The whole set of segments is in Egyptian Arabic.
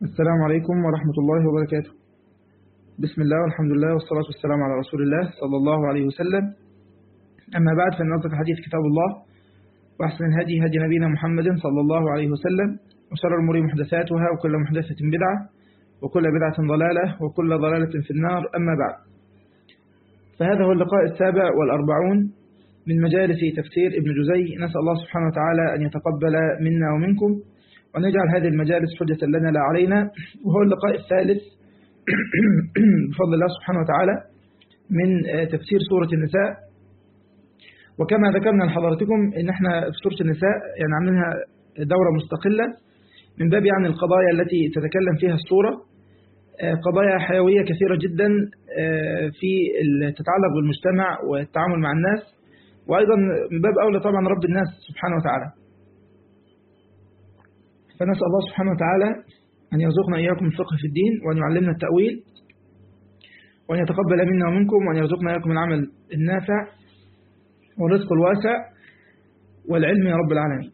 السلام عليكم ورحمة الله وبركاته بسم الله والحمد لله والصلاة والسلام على رسول الله صلى الله عليه وسلم أما بعد فإن أصدق الحديث كتاب الله وأحسن الهدي هدي نبينا محمد صلى الله عليه وسلم وشر الأمور محدثاتها وكل محدثة بدعة وكل بدعة ضلالة وكل ضلالة في النار أما بعد فهذا هو اللقاء السابع والأربعون من مجالس تفسير ابن جزي نسأل الله سبحانه وتعالى أن يتقبل منا ومنكم ونجعل هذه المجالس حجة لنا لا علينا وهو اللقاء الثالث بفضل الله سبحانه وتعالى من تفسير سورة النساء وكما ذكرنا لحضراتكم ان احنا في سورة النساء يعني عاملينها دورة مستقلة من باب يعني القضايا التي تتكلم فيها السورة قضايا حيوية كثيرة جدا في تتعلق بالمجتمع والتعامل مع الناس وأيضا من باب أولى طبعا رب الناس سبحانه وتعالى فنسأل الله سبحانه وتعالى أن يرزقنا إياكم الفقه في الدين وأن يعلمنا التأويل وأن يتقبل منا ومنكم وأن يرزقنا إياكم العمل النافع والرزق الواسع والعلم يا رب العالمين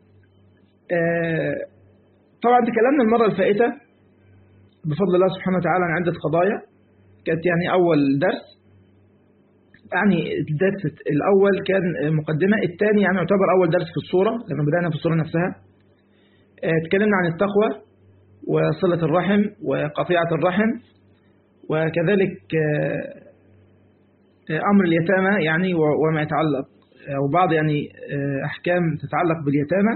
طبعا تكلمنا المرة الفائتة بفضل الله سبحانه وتعالى عن عدة قضايا كانت يعني أول درس يعني الدرس الأول كان مقدمة الثاني يعني يعتبر أول درس في الصورة لما بدأنا في الصورة نفسها تكلمنا عن التقوى وصلة الرحم وقطيعة الرحم وكذلك أمر اليتامى يعني وما يتعلق أو بعض يعني أحكام تتعلق باليتامى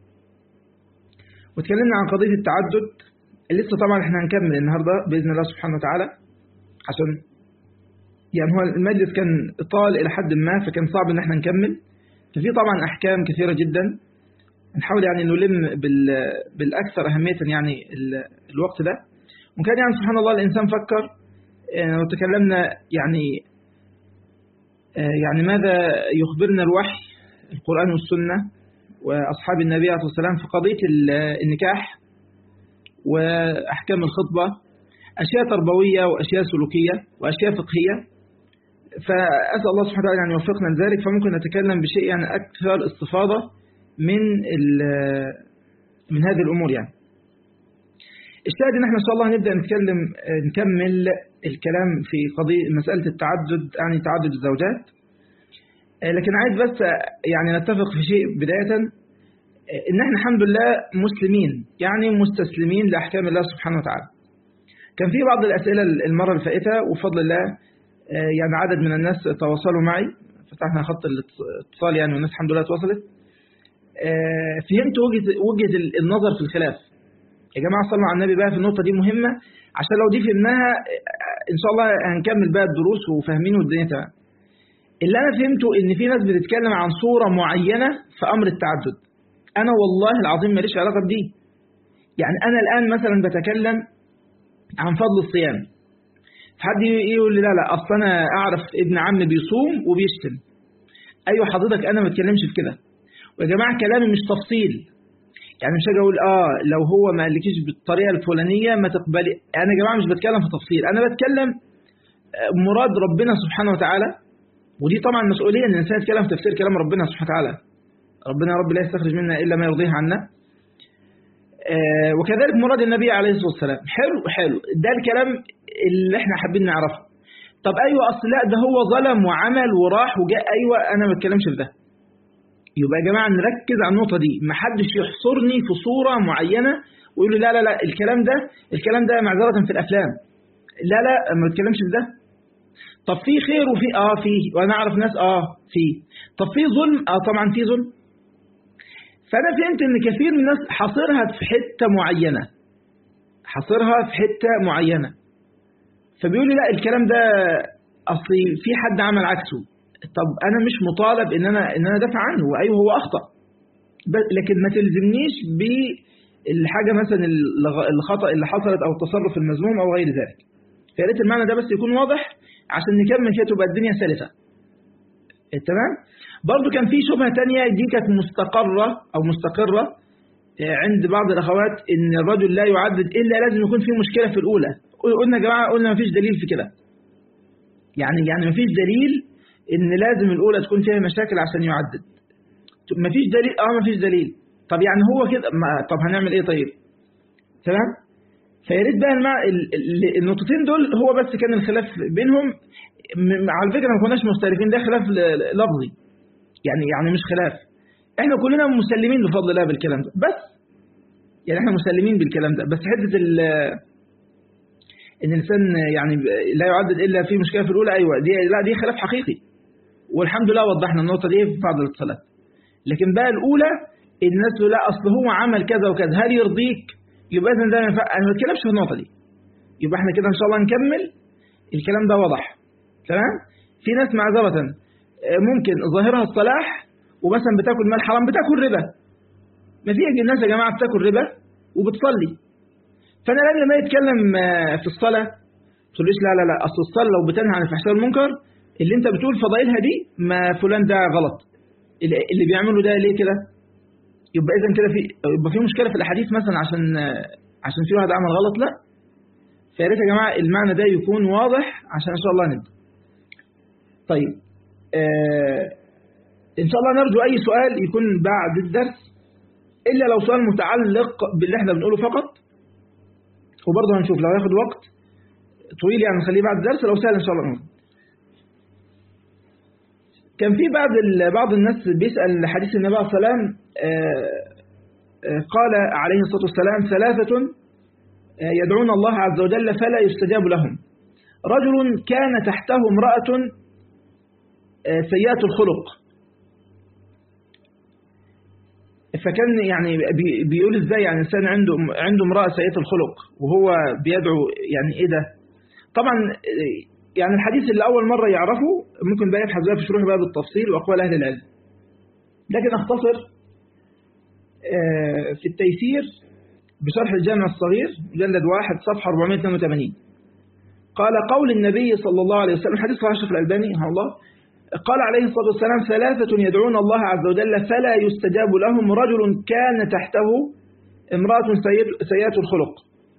وتكلمنا عن قضية التعدد لسه طبعا احنا هنكمل النهاردة بإذن الله سبحانه وتعالى عشان يعني هو المجلس كان طال إلى حد ما فكان صعب إن احنا نكمل ففي طبعا أحكام كثيرة جدا نحاول يعني نلم بالأكثر أهمية يعني الوقت ده وكان يعني سبحان الله الإنسان فكر وتكلمنا يعني يعني ماذا يخبرنا الوحي القرآن والسنة وأصحاب النبي عليه الصلاة والسلام في قضية النكاح وأحكام الخطبة أشياء تربوية وأشياء سلوكية وأشياء فقهية فأسأل الله سبحانه وتعالى أن يوفقنا لذلك فممكن نتكلم بشيء يعني أكثر استفاضة من من هذه الأمور يعني الشاهد ان احنا ان شاء الله هنبدأ نتكلم نكمل الكلام في قضية مسألة التعدد يعني تعدد الزوجات لكن عايز بس يعني نتفق في شيء بداية ان احنا الحمد لله مسلمين يعني مستسلمين لأحكام الله سبحانه وتعالى كان في بعض الأسئلة المرة الفائتة وفضل الله يعني عدد من الناس تواصلوا معي فتحنا خط الاتصال يعني والناس الحمد لله تواصلت فهمت وجهة, وجهة النظر في الخلاف يا جماعة صلوا على النبي بقى في النقطة دي مهمة عشان لو دي فهمناها إن شاء الله هنكمل بقى الدروس وفاهمين والدنيا تمام اللي أنا فهمته إن في ناس بتتكلم عن صورة معينة في أمر التعدد أنا والله العظيم ماليش علاقة بدي يعني أنا الآن مثلا بتكلم عن فضل الصيام حد يقول لي لا لا أصل أنا أعرف ابن عم بيصوم وبيشتم أيوة حضرتك أنا ما بتكلمش في كده ويا جماعة كلامي مش تفصيل يعني مش هاجي اقول اه لو هو ما قالكيش بالطريقه الفلانيه ما تقبلي انا يا جماعه مش بتكلم في تفصيل انا بتكلم مراد ربنا سبحانه وتعالى ودي طبعا مسؤوليه ان الانسان يتكلم في تفسير كلام ربنا سبحانه وتعالى ربنا يا رب لا يستخرج منا الا ما يرضيه عنا آه وكذلك مراد النبي عليه الصلاه والسلام حلو حلو ده الكلام اللي احنا حابين نعرفه طب ايوه اصل لا ده هو ظلم وعمل وراح وجاء ايوه انا ما بتكلمش في ده يبقى يا جماعة نركز على النقطة دي ما حدش يحصرني في صورة معينة ويقول لي لا لا لا الكلام ده الكلام ده معذرة في الأفلام لا لا ما بتكلمش في ده طب في خير وفي اه في وانا اعرف ناس اه في طب في ظلم اه طبعا في ظلم فانا فهمت ان كثير من الناس حاصرها في حتة معينة حاصرها في حتة معينة فبيقول لي لا الكلام ده اصلي في حد عمل عكسه طب انا مش مطالب ان انا ان انا دافع عنه وايوه هو اخطا لكن ما تلزمنيش بالحاجه مثلا الخطا اللي حصلت او التصرف المذموم او غير ذلك فيا ريت المعنى ده بس يكون واضح عشان نكمل كده تبقى الدنيا سلسه تمام برضو كان في شبهه تانية دي كانت مستقره او مستقره عند بعض الاخوات ان الرجل لا يعدد الا لازم يكون في مشكله في الاولى قلنا يا جماعه قلنا ما فيش دليل في كده يعني يعني ما فيش دليل ان لازم الاولى تكون فيها مشاكل عشان يعدد مفيش دليل اه مفيش دليل طب يعني هو كده ما طب هنعمل ايه طيب تمام فيا ريت بقى المع... النقطتين دول هو بس كان الخلاف بينهم م... على فكره ما كناش مختلفين ده خلاف لفظي يعني يعني مش خلاف احنا كلنا مسلمين بفضل الله بالكلام ده بس يعني احنا مسلمين بالكلام ده بس حته ال ان الانسان يعني لا يعدد الا في مشكله في الاولى ايوه دي لا دي خلاف حقيقي والحمد لله وضحنا النقطه دي في بعض الاتصالات لكن بقى الاولى الناس لا اصل هو عمل كذا وكذا هل يرضيك يبقى اذا ده ما ينفع انا ما بتكلمش في النقطه دي يبقى احنا كده ان شاء الله نكمل الكلام ده واضح تمام في ناس معذره ممكن ظاهرها الصلاح ومثلا بتاكل مال حرام بتاكل ربا ما في الناس يا جماعه بتاكل ربا وبتصلي فانا لازم ما يتكلم في الصلاه تقوليش لا لا لا اصل الصلاه لو بتنهى عن الفحشاء والمنكر اللي انت بتقول فضائلها دي ما فلان ده غلط اللي بيعمله ده ليه كده يبقى اذا كده في يبقى في مشكله في الاحاديث مثلا عشان عشان في واحد عمل غلط لا فيا ريت يا جماعه المعنى ده يكون واضح عشان ان شاء الله نبدا طيب آه ان شاء الله نرجو اي سؤال يكون بعد الدرس الا لو سؤال متعلق باللي احنا بنقوله فقط وبرضه هنشوف لو ياخد وقت طويل يعني نخليه بعد الدرس لو سهل ان شاء الله نقول. كان في بعض بعض الناس بيسأل حديث النبي عليه الصلاة والسلام قال عليه الصلاة والسلام ثلاثة يدعون الله عز وجل فلا يستجاب لهم رجل كان تحته امرأة سيئة الخلق فكان يعني بيقول ازاي يعني انسان عنده عنده امرأة سيئة الخلق وهو بيدعو يعني ايه ده طبعا يعني الحديث اللي أول مرة يعرفه ممكن بقى يبحث بقى في شروح بقى بالتفصيل وأقوال أهل العلم لكن أختصر في التيسير بشرح الجامع الصغير مجلد واحد صفحة 482 قال قول النبي صلى الله عليه وسلم حديث صحيح الشيخ الألباني الله قال عليه الصلاة والسلام ثلاثة يدعون الله عز وجل فلا يستجاب لهم رجل كان تحته امرأة سيئة الخلق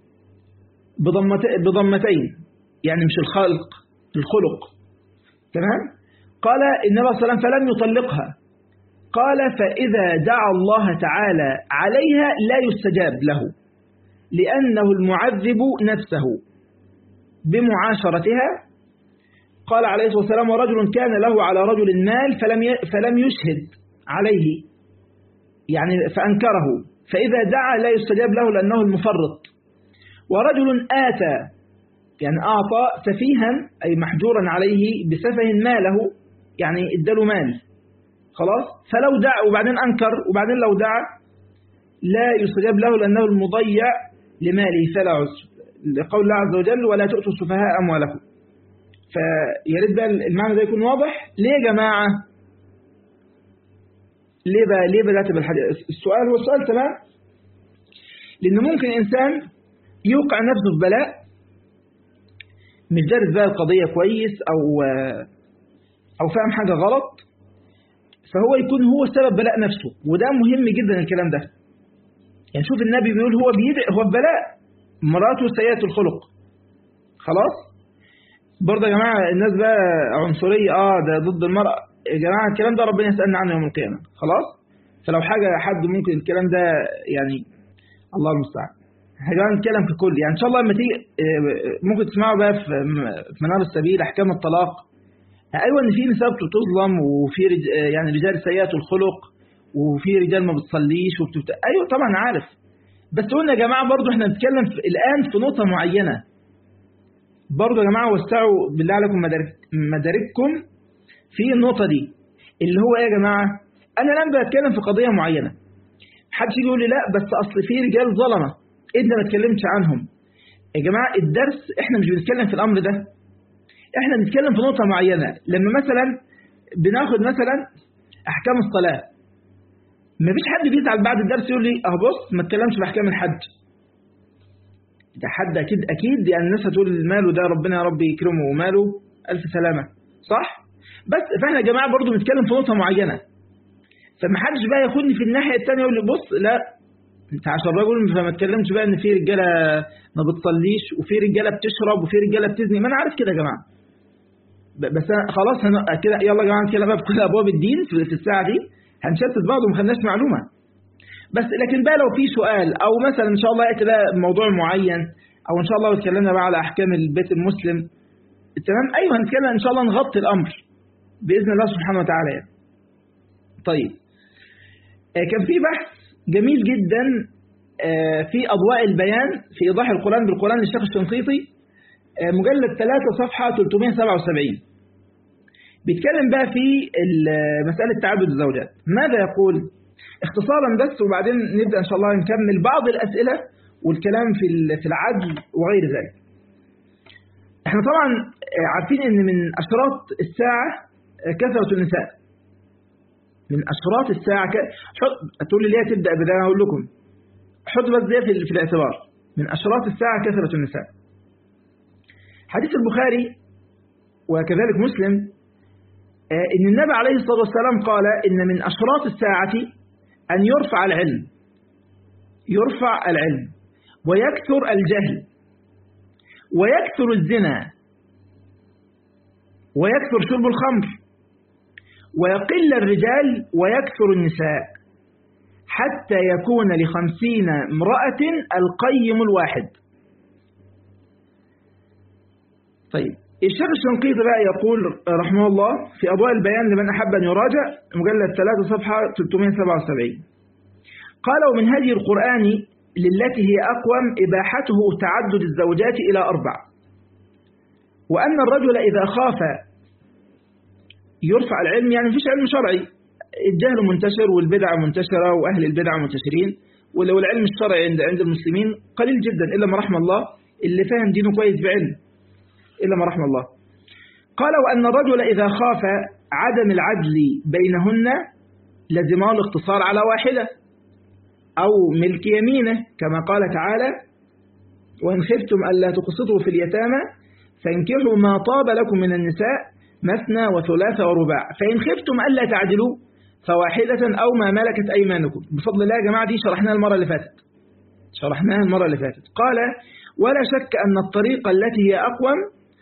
بضمتين يعني مش الخلق الخلق تمام قال النبي صلى الله عليه وسلم فلم يطلقها قال فإذا دعا الله تعالى عليها لا يستجاب له لأنه المعذب نفسه بمعاشرتها قال عليه الصلاة والسلام ورجل كان له على رجل مال فلم فلم يشهد عليه يعني فأنكره فإذا دعا لا يستجاب له لأنه المفرط ورجل آتى يعني أعطى سفيها أي محجورا عليه بسفه ماله يعني اداله مال خلاص فلو دعا وبعدين أنكر وبعدين لو دعا لا يستجاب له لأنه المضيع لماله فلا عسر لقول الله عز وجل ولا تؤتوا السفهاء أموالكم فيا ريت بقى المعنى ده يكون واضح ليه يا جماعة ليه بقى ليه بدأت بالحديث السؤال هو السؤال تمام لأن ممكن إنسان يوقع نفسه في بلاء مش دارس بقى القضية كويس أو أو فاهم حاجة غلط فهو يكون هو سبب بلاء نفسه وده مهم جدا الكلام ده يعني شوف النبي بيقول هو بيدعي هو بلاء مراته سيئة الخلق خلاص برضه يا جماعة الناس بقى عنصرية اه ده ضد المرأة يا جماعة الكلام ده ربنا يسألنا عنه يوم القيامة خلاص فلو حاجة حد ممكن الكلام ده يعني الله المستعان احنا نتكلم في كل يعني ان شاء الله لما تيجي ممكن تسمعوا بقى في منار السبيل احكام الطلاق ايوه ان في نساء بتظلم وفي رج... يعني رجال سيئات الخلق وفي رجال ما بتصليش وبتبت... ايوه طبعا عارف بس قلنا يا جماعه برضو احنا بنتكلم في... الان في نقطه معينه برضو يا جماعه وسعوا بالله عليكم مدارك... مدارككم في النقطه دي اللي هو ايه يا جماعه انا الان بتكلم في قضيه معينه محدش يجي يقول لي لا بس اصل في رجال ظلمه انت ما اتكلمتش عنهم يا جماعه الدرس احنا مش بنتكلم في الامر ده احنا بنتكلم في نقطة معينة لما مثلا بناخد مثلا احكام الصلاة ما فيش حد بيزعل بعد الدرس يقول لي اه بص ما تكلمش في احكام الحج ده حد اكيد اكيد يعني الناس هتقول ماله ده ربنا يا رب يكرمه وماله الف سلامة صح بس فاحنا يا جماعة برضو بنتكلم في نقطة معينة فما حدش بقى ياخدني في الناحية الثانية يقول لي بص لا انت عشان راجل فما تكلمش بقى ان في رجاله ما بتصليش وفي رجاله بتشرب وفي رجاله بتزني ما انا عارف كده يا جماعه بس خلاص هن... كده يلا يا جماعه كده بقى بكل ابواب الدين في الساعه دي هنشتت بعض وما خدناش معلومه بس لكن بقى لو في سؤال او مثلا ان شاء الله ياتي بقى موضوع معين او ان شاء الله اتكلمنا بقى على احكام البيت المسلم تمام ايوه هنتكلم ان شاء الله نغطي الامر باذن الله سبحانه وتعالى يعني. طيب آه كان في بحث جميل جدا آه في اضواء البيان في ايضاح القران بالقران للشيخ الشنقيطي آه مجلد 3 صفحه 377 بيتكلم بقى في مساله تعدد الزوجات ماذا يقول اختصارا بس وبعدين نبدا ان شاء الله نكمل بعض الاسئله والكلام في في العدل وغير ذلك احنا طبعا عارفين ان من اشراط الساعه كثره النساء من اشراط الساعه ك... تقول لي ليه تبدا بده اقول لكم حط بس ده في, في الاعتبار من اشراط الساعه كثره النساء حديث البخاري وكذلك مسلم ان النبي عليه الصلاه والسلام قال ان من اشراط الساعه ان يرفع العلم يرفع العلم ويكثر الجهل ويكثر الزنا ويكثر شرب الخمر ويقل الرجال ويكثر النساء حتى يكون لخمسين امرأة القيم الواحد طيب الشيخ الشنقيطي بقى يقول رحمه الله في أضواء البيان لمن أحب أن يراجع مجلد 3 صفحة 377 قال ومن هدي القرآن للتي هي أقوم إباحته تعدد الزوجات إلى أربع وأن الرجل إذا خاف يرفع العلم يعني مفيش علم شرعي الجهل منتشر والبدع منتشرة وأهل البدع منتشرين ولو العلم الشرعي عند عند المسلمين قليل جدا إلا ما رحم الله اللي فاهم دينه كويس بعلم إلا ما رحم الله قال وأن الرجل إذا خاف عدم العدل بينهن لزمه الاقتصار على واحدة أو ملك يمينه كما قال تعالى وإن خفتم ألا تقسطوا في اليتامى فانكحوا ما طاب لكم من النساء مثنى وثلاث ورباع فإن خفتم ألا تعدلوا فواحدة أو ما ملكت أيمانكم بفضل الله يا جماعة دي شرحناها المرة اللي فاتت شرحناها المرة اللي فاتت قال ولا شك أن الطريقة التي هي أقوم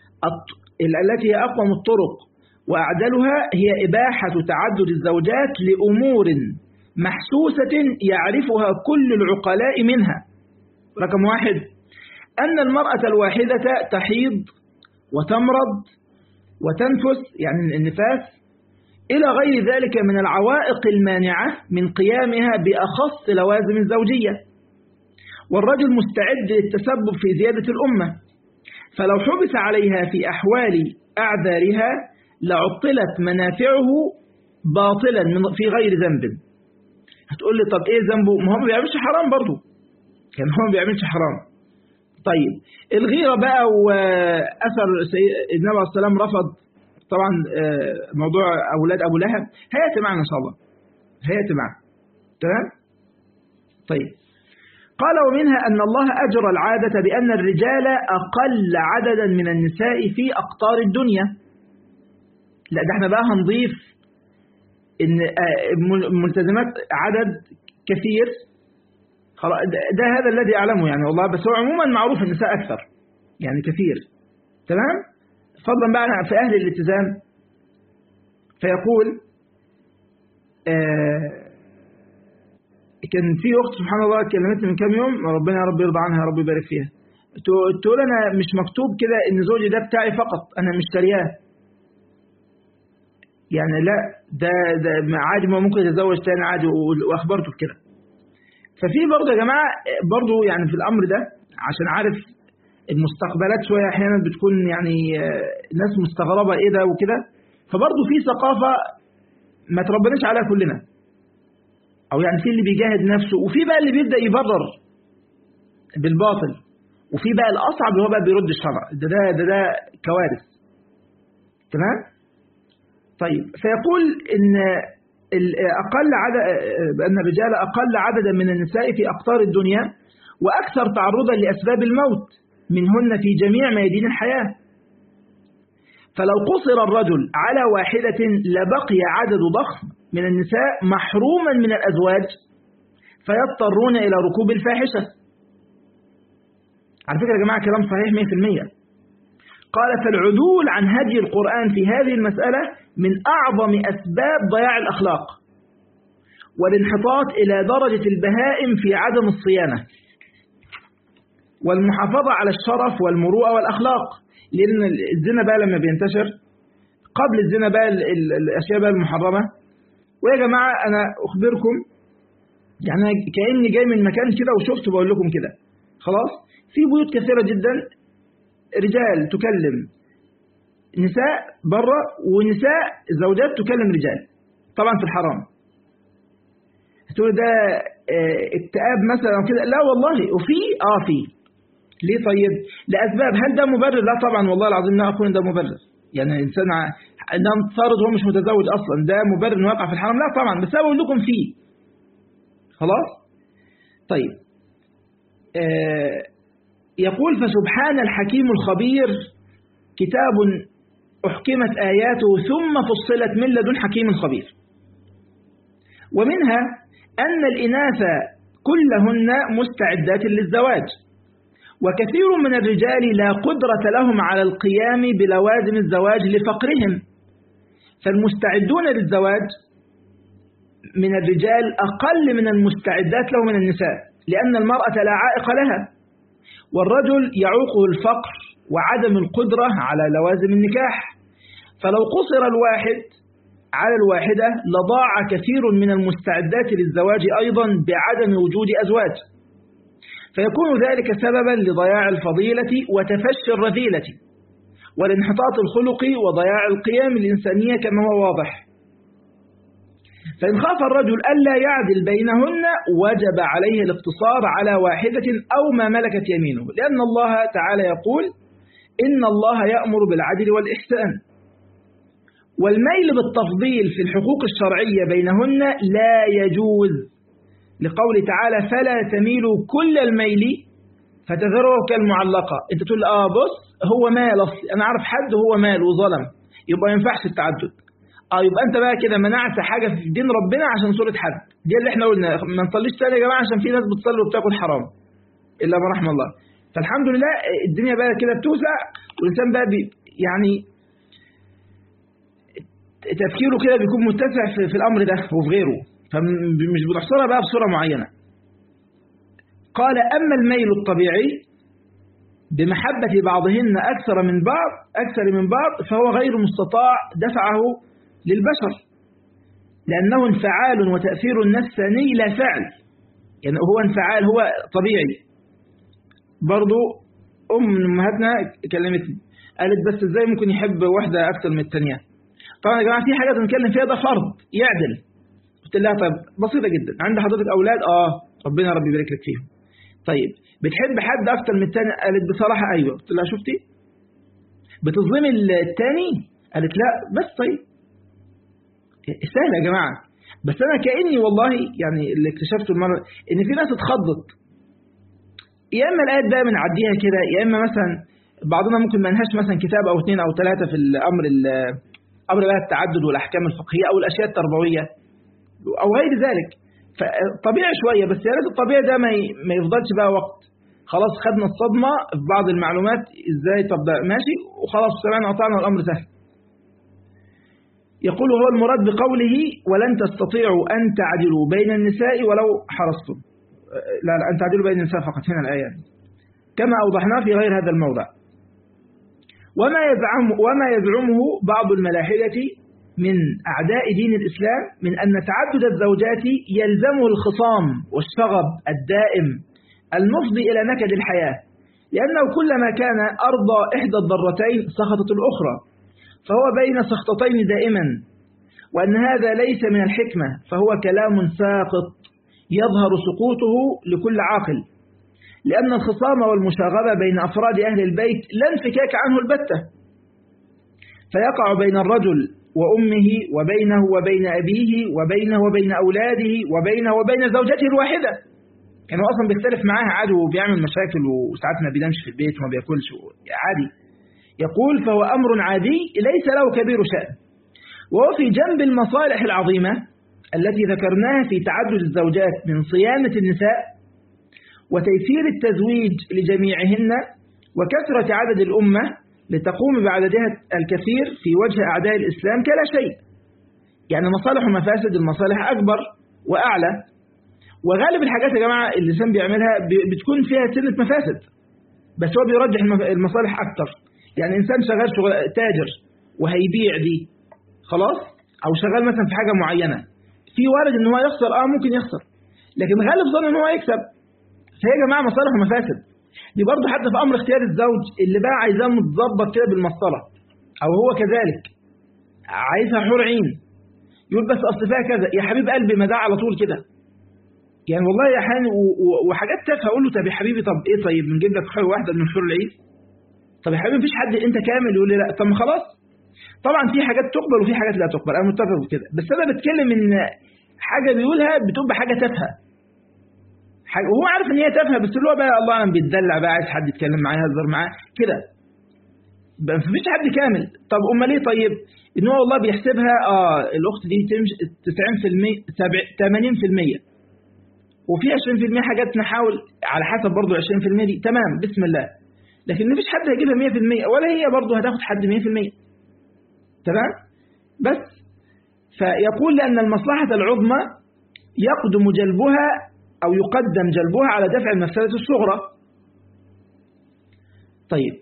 التي هي أقوم الطرق وأعدلها هي إباحة تعدد الزوجات لأمور محسوسة يعرفها كل العقلاء منها رقم واحد أن المرأة الواحدة تحيض وتمرض وتنفس يعني النفاس إلى غير ذلك من العوائق المانعة من قيامها بأخص لوازم الزوجية والرجل مستعد للتسبب في زيادة الأمة فلو حبس عليها في أحوال أعذارها لعطلت منافعه باطلا في غير ذنب هتقول لي طب ايه ذنبه ما هو ما بيعملش حرام برضه كان هو ما بيعملش حرام طيب الغيرة بقى وأثر النبي عليه السلام رفض طبعا موضوع أولاد أبو لهب هيأتي معنا إن شاء الله هيأتي معنا تمام طيب قال ومنها أن الله أجرى العادة بأن الرجال أقل عددا من النساء في أقطار الدنيا لا ده احنا بقى هنضيف ان ملتزمات عدد كثير ده هذا الذي أعلمه يعني والله بس هو عموما معروف النساء أكثر يعني كثير تمام فضلا بقى في أهل الالتزام فيقول آه كان في أخت سبحان الله كلمتني من كام يوم ربنا يا رب يرضى عنها يا رب يبارك فيها تقول أنا مش مكتوب كده إن زوجي ده بتاعي فقط أنا مشترياه يعني لا ده ده عادي ما ممكن يتزوج تاني عادي واخبرته بكده ففي برضه يا جماعه برضه يعني في الامر ده عشان عارف المستقبلات شويه احيانا بتكون يعني ناس مستغربه ايه ده وكده فبرضه في ثقافه ما تربناش عليها كلنا او يعني في اللي بيجاهد نفسه وفي بقى اللي بيبدا يبرر بالباطل وفي بقى الاصعب اللي هو بقى بيرد الشرع ده ده ده, ده كوارث تمام طيب فيقول ان أقل عدد أن الرجال أقل عددا من النساء في أقطار الدنيا وأكثر تعرضا لأسباب الموت منهن في جميع ميادين الحياة فلو قصر الرجل على واحدة لبقي عدد ضخم من النساء محروما من الأزواج فيضطرون إلى ركوب الفاحشة على فكرة يا جماعة كلام صحيح 100% قال فالعدول عن هدي القرآن في هذه المسألة من أعظم أسباب ضياع الأخلاق والانحطاط إلى درجة البهائم في عدم الصيانة والمحافظة على الشرف والمروءة والأخلاق لأن الزنا بقى لما بينتشر قبل الزنا بقى الأشياء بقى المحرمة ويا جماعة أنا أخبركم يعني كأني جاي من مكان كده وشفت بقول لكم كده خلاص في بيوت كثيرة جدا رجال تكلم نساء بره ونساء زوجات تكلم رجال طبعا في الحرام تقول ده اكتئاب مثلا كده لا والله وفي اه في ليه طيب لأسباب هل ده مبرر لا طبعا والله العظيم لا أقول ده مبرر يعني الإنسان ده نفترض هو مش متزوج أصلا ده مبرر إنه يقع في الحرام لا طبعا بس أقول لكم فيه خلاص طيب آه يقول فسبحان الحكيم الخبير كتاب أحكمت آياته ثم فصلت من لدن حكيم خبير ومنها أن الإناث كلهن مستعدات للزواج وكثير من الرجال لا قدرة لهم على القيام بلوازم الزواج لفقرهم فالمستعدون للزواج من الرجال أقل من المستعدات له من النساء لأن المرأة لا عائق لها والرجل يعوقه الفقر وعدم القدرة على لوازم النكاح فلو قصر الواحد على الواحدة لضاع كثير من المستعدات للزواج أيضا بعدم وجود أزواج فيكون ذلك سببا لضياع الفضيلة وتفشي الرذيلة والانحطاط الخلقي وضياع القيام الإنسانية كما هو واضح فإن خاف الرجل ألا يعدل بينهن وجب عليه الاقتصار على واحدة أو ما ملكت يمينه لأن الله تعالى يقول إن الله يأمر بالعدل والإحسان والميل بالتفضيل في الحقوق الشرعية بينهن لا يجوز لقول تعالى فلا تميلوا كل الميل فتذروه كالمعلقة انت تقول اه بص هو مال اصلي انا عارف حد هو مال وظلم يبقى ما ينفعش التعدد اه يبقى انت بقى كده منعت حاجة في دين ربنا عشان صورة حد دي اللي احنا قلنا ما نصليش تاني يا جماعة عشان في ناس بتصلي وبتاكل حرام الا ما رحم الله فالحمد لله الدنيا بقى كده بتوسع والانسان بقى بي يعني تفكيره كده بيكون متسع في, في الامر ده وفي غيره فمش بنحصرها بقى بصورة معينة قال أما الميل الطبيعي بمحبة بعضهن أكثر من بعض أكثر من بعض فهو غير مستطاع دفعه للبشر لأنه انفعال وتأثير نفساني لا فعل يعني هو انفعال هو طبيعي برضو أم من أمهاتنا كلمتني قالت بس إزاي ممكن يحب واحدة أكثر من الثانية طبعا يا جماعة في حاجة بنتكلم فيها ده فرض يعدل قلت لها طيب بسيطة جدا عند حضرتك أولاد آه ربنا ربي يبارك لك فيهم طيب بتحب حد أكتر من التاني قالت بصراحة أيوة قلت لها شفتي بتظلمي التاني قالت لا بس طيب سهلة يا جماعة بس أنا كأني والله يعني اللي اكتشفته المرة إن في ناس اتخضت يا إما الآيات بقى بنعديها كده يا إما مثلا بعضنا ممكن ما نهاش مثلا كتاب أو اثنين أو ثلاثة في الأمر أمر بقى التعدد والأحكام الفقهية أو الأشياء التربوية أو غير ذلك فطبيعي شوية بس يا ريت الطبيعي ده ما ما يفضلش بقى وقت خلاص خدنا الصدمة في بعض المعلومات ازاي طب ده ماشي وخلاص سمعنا قطعنا الأمر سهل يقول هو المراد بقوله ولن تستطيعوا أن تعدلوا بين النساء ولو حرصتم لا لا أن تعدلوا بين النساء فقط هنا الآية كما أوضحنا في غير هذا الموضع وما يزعم وما يزعمه بعض الملاحدة من أعداء دين الإسلام من أن تعدد الزوجات يلزمه الخصام والشغب الدائم المفضي إلى نكد الحياة لأنه كلما كان أرضى إحدى الضرتين سخطت الأخرى فهو بين سخطتين دائما وأن هذا ليس من الحكمة فهو كلام ساقط يظهر سقوطه لكل عاقل لأن الخصام والمشاغبة بين أفراد أهل البيت لا انفكاك عنه البتة فيقع بين الرجل وأمه وبينه وبين أبيه وبينه وبين أولاده وبينه وبين زوجته الواحدة كان هو أصلا بيختلف معاها عادي وبيعمل مشاكل وساعات ما بينامش في البيت وما بياكلش عادي يقول فهو أمر عادي ليس له كبير شأن وهو في جنب المصالح العظيمة التي ذكرناها في تعدد الزوجات من صيانة النساء وتيسير التزويج لجميعهن وكثرة عدد الأمة لتقوم بعددها الكثير في وجه أعداء الإسلام كلا شيء يعني مصالح ومفاسد المصالح أكبر وأعلى وغالب الحاجات يا جماعة اللي الإنسان بيعملها بتكون فيها سنة مفاسد بس هو بيرجح الم- المصالح أكتر يعني إنسان شغال شغل تاجر وهيبيع دي خلاص أو شغال مثلا في حاجة معينة في وارد إن هو يخسر آه ممكن يخسر لكن غالب ظن إن هو يكسب فهي يا جماعة مصالح ومفاسد دي برضه حتى في أمر اختيار الزوج اللي بقى عايزاه متظبط كده بالمسطرة أو هو كذلك عايزها حور عين يقول بس أصل فيها كذا يا حبيب قلبي ما ده على طول كده يعني والله يا حان و- و- وحاجات تافهه اقول له طب يا حبيبي طب ايه طيب نجيب لك حور واحده من حور العين طب يا حبيبي مفيش حد انت كامل يقول لي لا طب ما خلاص طبعا في حاجات تقبل وفي حاجات لا تقبل انا متفق بكده بس انا بتكلم ان حاجه بيقولها بتبقى حاجه تافهه حاجه وهو عارف ان هي تافهه بس اللي هو بقى الله اعلم بيتدلع بقى عايز حد يتكلم معاه يهزر معاه كده بقى مفيش حد كامل طب امال ايه طيب ان هو والله بيحسبها اه الاخت دي تمشي 90% 80% وفي 20% حاجات نحاول على حسب برضو 20% دي تمام بسم الله لكن مفيش حد هيجيبها 100% ولا هي برضو هتاخد حد 100% تمام بس فيقول لأن المصلحة العظمى يقدم جلبها أو يقدم جلبها على دفع المفسدة الصغرى طيب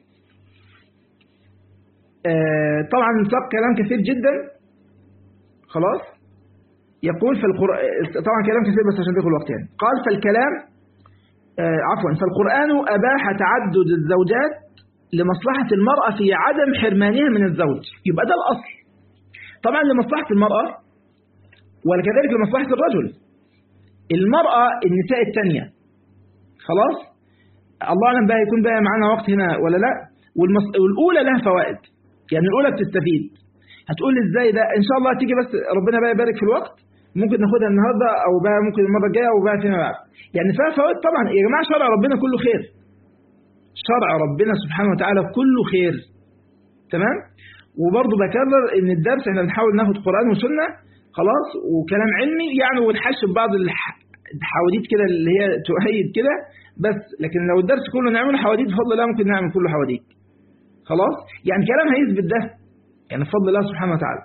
آه طبعا سبق كلام كثير جدا خلاص يقول في القرآن طبعا كلام كثير بس عشان تاخد الوقت يعني قال فالكلام آه عفوا فالقرآن أباح تعدد الزوجات لمصلحة المرأة في عدم حرمانها من الزوج يبقى ده الأصل طبعا لمصلحة المرأة وكذلك لمصلحة الرجل المرأة النساء الثانية خلاص الله أعلم بقى يكون بقى معانا وقت هنا ولا لا والمص... والأولى لها فوائد يعني الأولى بتستفيد هتقول لي ازاي ده ان شاء الله تيجي بس ربنا بقى يبارك في الوقت ممكن ناخدها النهارده او بقى ممكن المره الجايه او بقى فيما بعد يعني فيها فوائد طبعا يا جماعه شرع ربنا كله خير شرع ربنا سبحانه وتعالى كله خير تمام وبرضه بكرر ان الدرس احنا بنحاول ناخد قران وسنه خلاص وكلام علمي يعني ونحش بعض الح- الحواديت كده اللي هي تؤيد كده بس لكن لو الدرس كله نعمله حواديت بفضل الله ممكن نعمل كله حواديت خلاص يعني كلام هيثبت ده يعني بفضل الله سبحانه وتعالى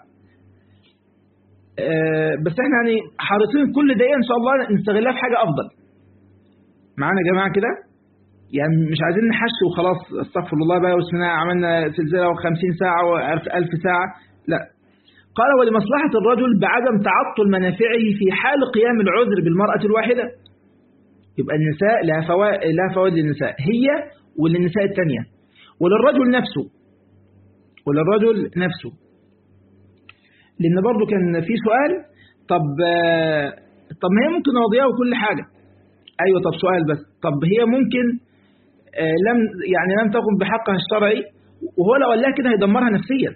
أه بس احنا يعني حريصين كل دقيقة ان شاء الله نستغلها في حاجة افضل معانا يا جماعة كده يعني مش عايزين نحش وخلاص استغفر الله بقى واسمنا عملنا سلسلة و50 ساعة و1000 ساعة لا قال ولمصلحة الرجل بعدم تعطل منافعه في حال قيام العذر بالمرأة الواحدة يبقى النساء لها فوائد لها فوائد للنساء هي وللنساء الثانية وللرجل نفسه وللرجل نفسه لأن برضو كان في سؤال طب طب ما هي ممكن راضية وكل حاجة أيوة طب سؤال بس طب هي ممكن لم يعني لم تقم بحقها الشرعي وهو لو قال لها كده هيدمرها نفسيا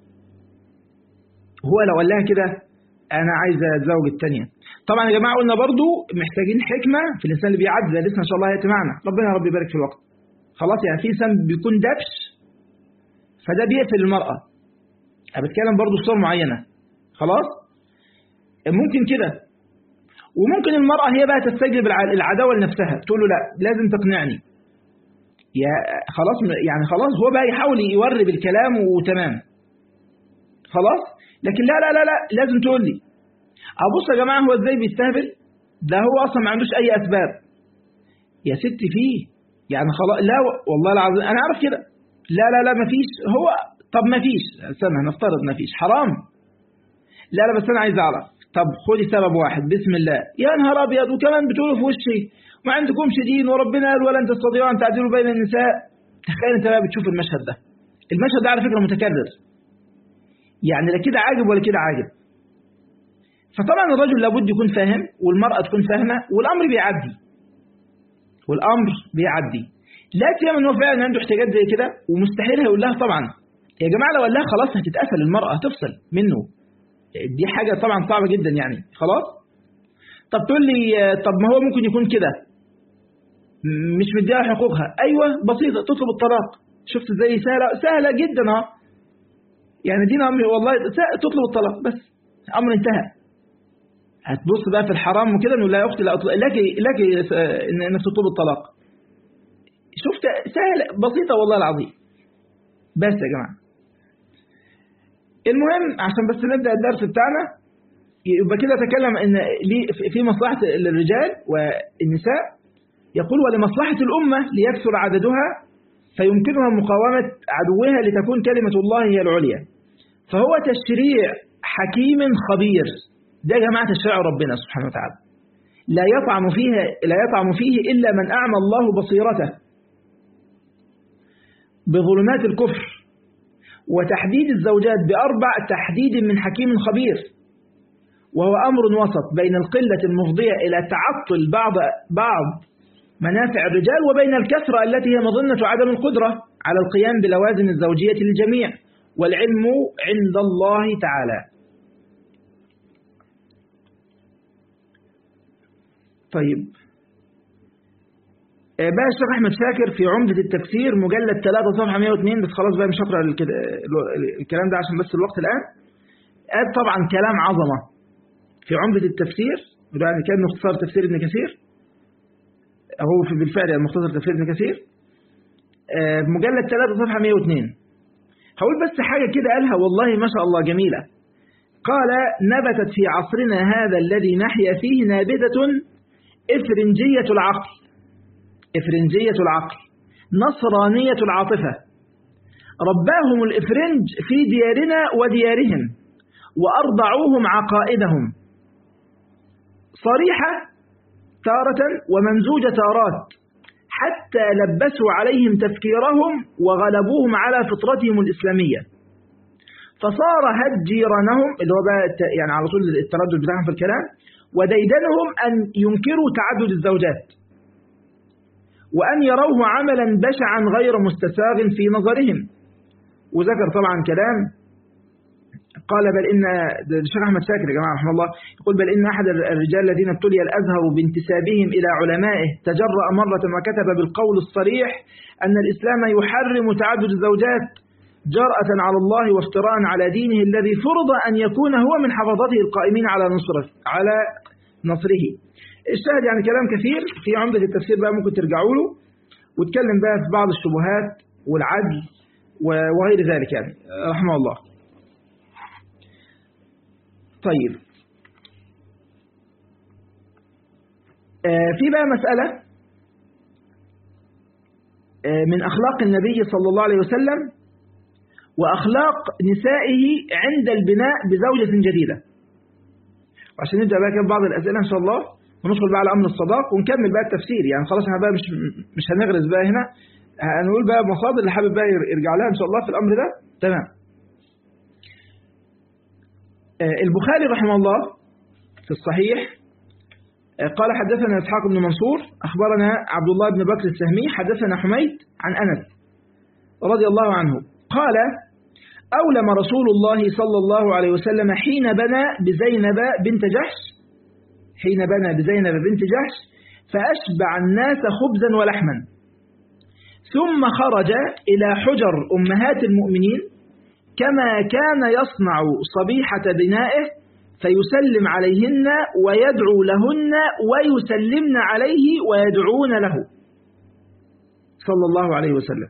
هو لو قال لها كده أنا عايز أتزوج الثانية طبعا يا جماعة قلنا برضو محتاجين حكمة في الإنسان اللي بيعدي ده لسه إن شاء الله هيأتي معنا ربنا يا رب يبارك في الوقت خلاص يعني في إنسان بيكون دبش فده بيقفل المرأة أنا بتكلم برضو في صور معينة خلاص ممكن كده وممكن المرأة هي بقى تستجلب العداوة لنفسها تقول له لا لازم تقنعني يا خلاص يعني خلاص هو بقى يحاول يوري بالكلام وتمام خلاص لكن لا لا لا لا لازم تقول لي أبص يا جماعة هو ازاي بيستهبل ده هو أصلا ما عندوش أي أسباب يا ستي فيه يعني خلاص لا والله العظيم أنا عارف كده لا لا لا مفيش هو طب مفيش استنى نفترض مفيش حرام لا لا بس أنا عايز أعرف طب خدي سبب واحد بسم الله يا نهار أبيض وكمان بتقولوا في وشي ما عندكمش دين وربنا قال ولن تستطيعوا أن تعدلوا بين النساء تخيل أنت بقى بتشوف المشهد ده المشهد ده على فكرة متكرر يعني لا كده عاجب ولا كده عاجب فطبعا الرجل لابد يكون فاهم والمرأة تكون فاهمة والأمر بيعدي والأمر بيعدي لا سيما ان هو فعلا عنده احتياجات زي كده ومستحيل هيقول لها طبعا يا جماعة لو قال لها خلاص هتتقفل المرأة هتفصل منه دي حاجة طبعا صعبة جدا يعني خلاص طب تقول لي طب ما هو ممكن يكون كده مش مديها حقوقها ايوه بسيطة تطلب الطلاق شفت ازاي سهلة سهلة جدا اه يعني دين امر والله تطلب الطلاق بس امر انتهى هتبص بقى في الحرام وكده انه لا يا اختي لا أطلق لك لك انك تطلب الطلاق شفت سهل بسيطة والله العظيم بس يا جماعة المهم عشان بس نبدأ الدرس بتاعنا يبقى كده تكلم ان في مصلحة الرجال والنساء يقول ولمصلحة الأمة ليكثر عددها فيمكنها مقاومة عدوها لتكون كلمة الله هي العليا فهو تشريع حكيم خبير ده يا جماعة تشريع ربنا سبحانه وتعالى لا يطعم فيها لا يطعم فيه إلا من أعمى الله بصيرته بظلمات الكفر وتحديد الزوجات بأربع تحديد من حكيم خبير وهو أمر وسط بين القلة المفضية إلى تعطل بعض بعض منافع الرجال وبين الكثرة التي هي مظنة عدم القدرة على القيام بلوازم الزوجية للجميع والعلم عند الله تعالى طيب بقى الشيخ أحمد شاكر في عمدة التفسير مجلد 3 صفحة 102 بس خلاص بقى مش هقرأ الكلام ده عشان بس الوقت الآن قال طبعا كلام عظمة في عمدة التفسير يعني كان مختصر تفسير ابن كثير هو في بالفعل يعني مختصر تفسير ابن كثير مجلد 3 صفحة 102 هقول بس حاجة كده قالها والله ما شاء الله جميلة قال نبتت في عصرنا هذا الذي نحيا فيه نابتة إفرنجية العقل إفرنجية العقل نصرانية العاطفة رباهم الإفرنج في ديارنا وديارهم وأرضعوهم عقائدهم صريحة تارة وممزوجة تارات حتى لبسوا عليهم تفكيرهم وغلبوهم على فطرتهم الإسلامية فصار هد جيرانهم اللي هو بقى يعني على طول التردد بتاعهم في الكلام وديدنهم أن ينكروا تعدد الزوجات وأن يروه عملا بشعا غير مستساغ في نظرهم وذكر طبعا كلام قال بل إن الشيخ أحمد شاكر يا جماعة رحمه الله يقول بل إن أحد الرجال الذين ابتلي الأزهر بانتسابهم إلى علمائه تجرأ مرة وكتب بالقول الصريح أن الإسلام يحرم تعدد الزوجات جرأة على الله وافتراء على دينه الذي فرض أن يكون هو من حفظته القائمين على نصره على نصره الشاهد يعني كلام كثير في عمدة التفسير بقى ممكن ترجعوا له واتكلم بقى في بعض الشبهات والعدل وغير ذلك يعني رحمه الله طيب في بقى مسألة من أخلاق النبي صلى الله عليه وسلم وأخلاق نسائه عند البناء بزوجة جديدة وعشان نبدأ بقى كده بعض الأسئلة إن شاء الله وندخل بقى على أمر الصداق ونكمل بقى التفسير يعني خلاص احنا بقى مش مش هنغرز بقى هنا هنقول بقى مصادر اللي حابب بقى يرجع لها إن شاء الله في الأمر ده تمام البخاري رحمه الله في الصحيح قال حدثنا إسحاق بن منصور أخبرنا عبد الله بن بكر السهمي حدثنا حميد عن أنس رضي الله عنه قال أولم رسول الله صلى الله عليه وسلم حين بنى بزينب بنت جحش حين بنى بزينب بنت جحش فأشبع الناس خبزا ولحما ثم خرج إلى حجر أمهات المؤمنين كما كان يصنع صبيحة بنائه فيسلم عليهن ويدعو لهن ويسلمن عليه ويدعون له صلى الله عليه وسلم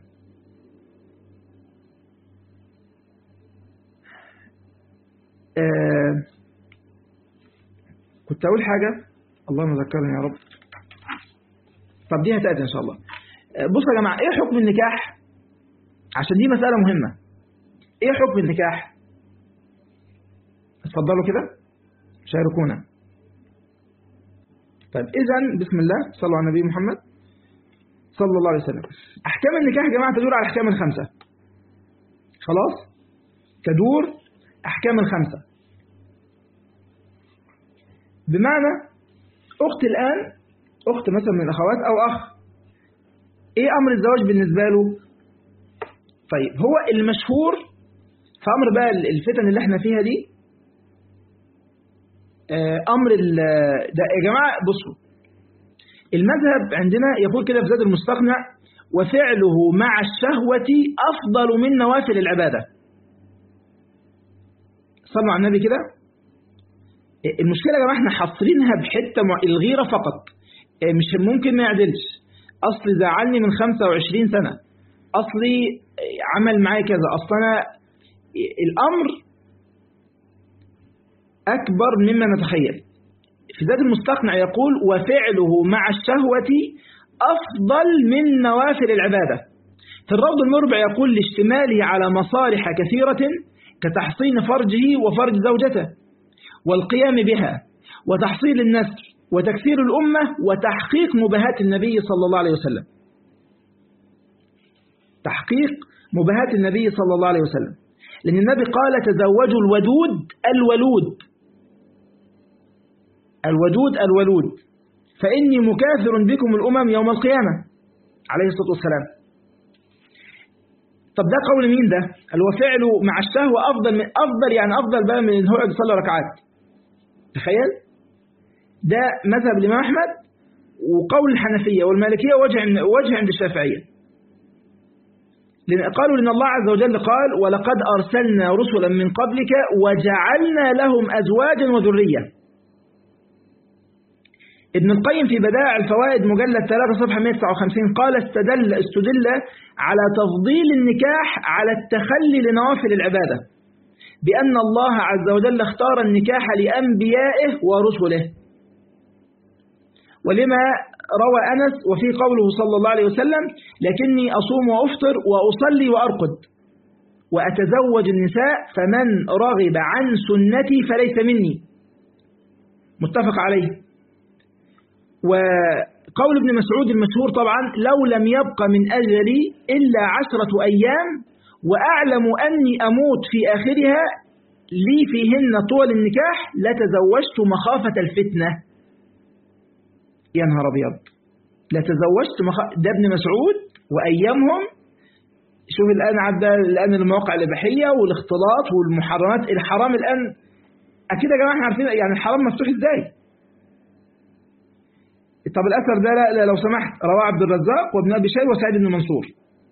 آه كنت أقول حاجة اللهم ذكرني يا رب طب دي هتأتي إن شاء الله آه بصوا يا جماعة إيه حكم النكاح عشان دي مسألة مهمة إيه حكم النكاح اتفضلوا كده شاركونا طيب إذا بسم الله صلوا على النبي محمد صلى الله عليه وسلم أحكام النكاح يا جماعة تدور على الأحكام الخمسة خلاص تدور أحكام الخمسة بمعنى أخت الآن أخت مثلا من الأخوات أو أخ إيه أمر الزواج بالنسبة له طيب هو المشهور في أمر بقى الفتن اللي احنا فيها دي أمر ده يا جماعة بصوا المذهب عندنا يقول كده في زاد المستقنع وفعله مع الشهوة أفضل من نوافل العبادة صلوا على النبي كده المشكلة يا جماعة احنا حاصرينها بحتة الغيرة فقط مش ممكن ما يعدلش أصلي زعلني من 25 سنة أصلي عمل معايا كذا أصل أنا الأمر أكبر مما نتخيل في ذات المستقنع يقول وفعله مع الشهوة أفضل من نوافل العبادة في الروض المربع يقول لاشتماله على مصالح كثيرة كتحصين فرجه وفرج زوجته والقيام بها وتحصيل النسل وتكثير الأمة وتحقيق مباهات النبي صلى الله عليه وسلم تحقيق مباهات النبي صلى الله عليه وسلم لأن النبي قال تزوجوا الودود الولود الودود الولود فإني مكاثر بكم الأمم يوم القيامة عليه الصلاة والسلام طب ده قول مين ده اللي هو فعله مع الشهوة أفضل من أفضل يعني أفضل بقى من إن هو يصلي ركعات تخيل ده مذهب الإمام أحمد وقول الحنفية والمالكية وجه وجه عند الشافعية لأن قالوا لأن الله عز وجل قال ولقد أرسلنا رسلا من قبلك وجعلنا لهم أزواجا وذرية ابن القيم في بدائع الفوائد مجلد 3 صفحة 159 قال استدل استدل على تفضيل النكاح على التخلي لنوافل العبادة بأن الله عز وجل اختار النكاح لأنبيائه ورسله ولما روى أنس وفي قوله صلى الله عليه وسلم لكني أصوم وأفطر وأصلي وأرقد وأتزوج النساء فمن رغب عن سنتي فليس مني متفق عليه وقول ابن مسعود المشهور طبعا لو لم يبق من أجلي إلا عشرة أيام وأعلم أني أموت في آخرها لي فيهن طول النكاح لتزوجت مخافة الفتنة يا نهار أبيض لتزوجت مخ... ده ابن مسعود وأيامهم شوف الآن عدى الآن المواقع الإباحية والاختلاط والمحرمات الحرام الآن أكيد يا جماعة احنا عارفين يعني الحرام مفتوح إزاي طب الأثر ده لا, لا لو سمحت رواه عبد الرزاق وابن أبي شيبة وسعيد بن منصور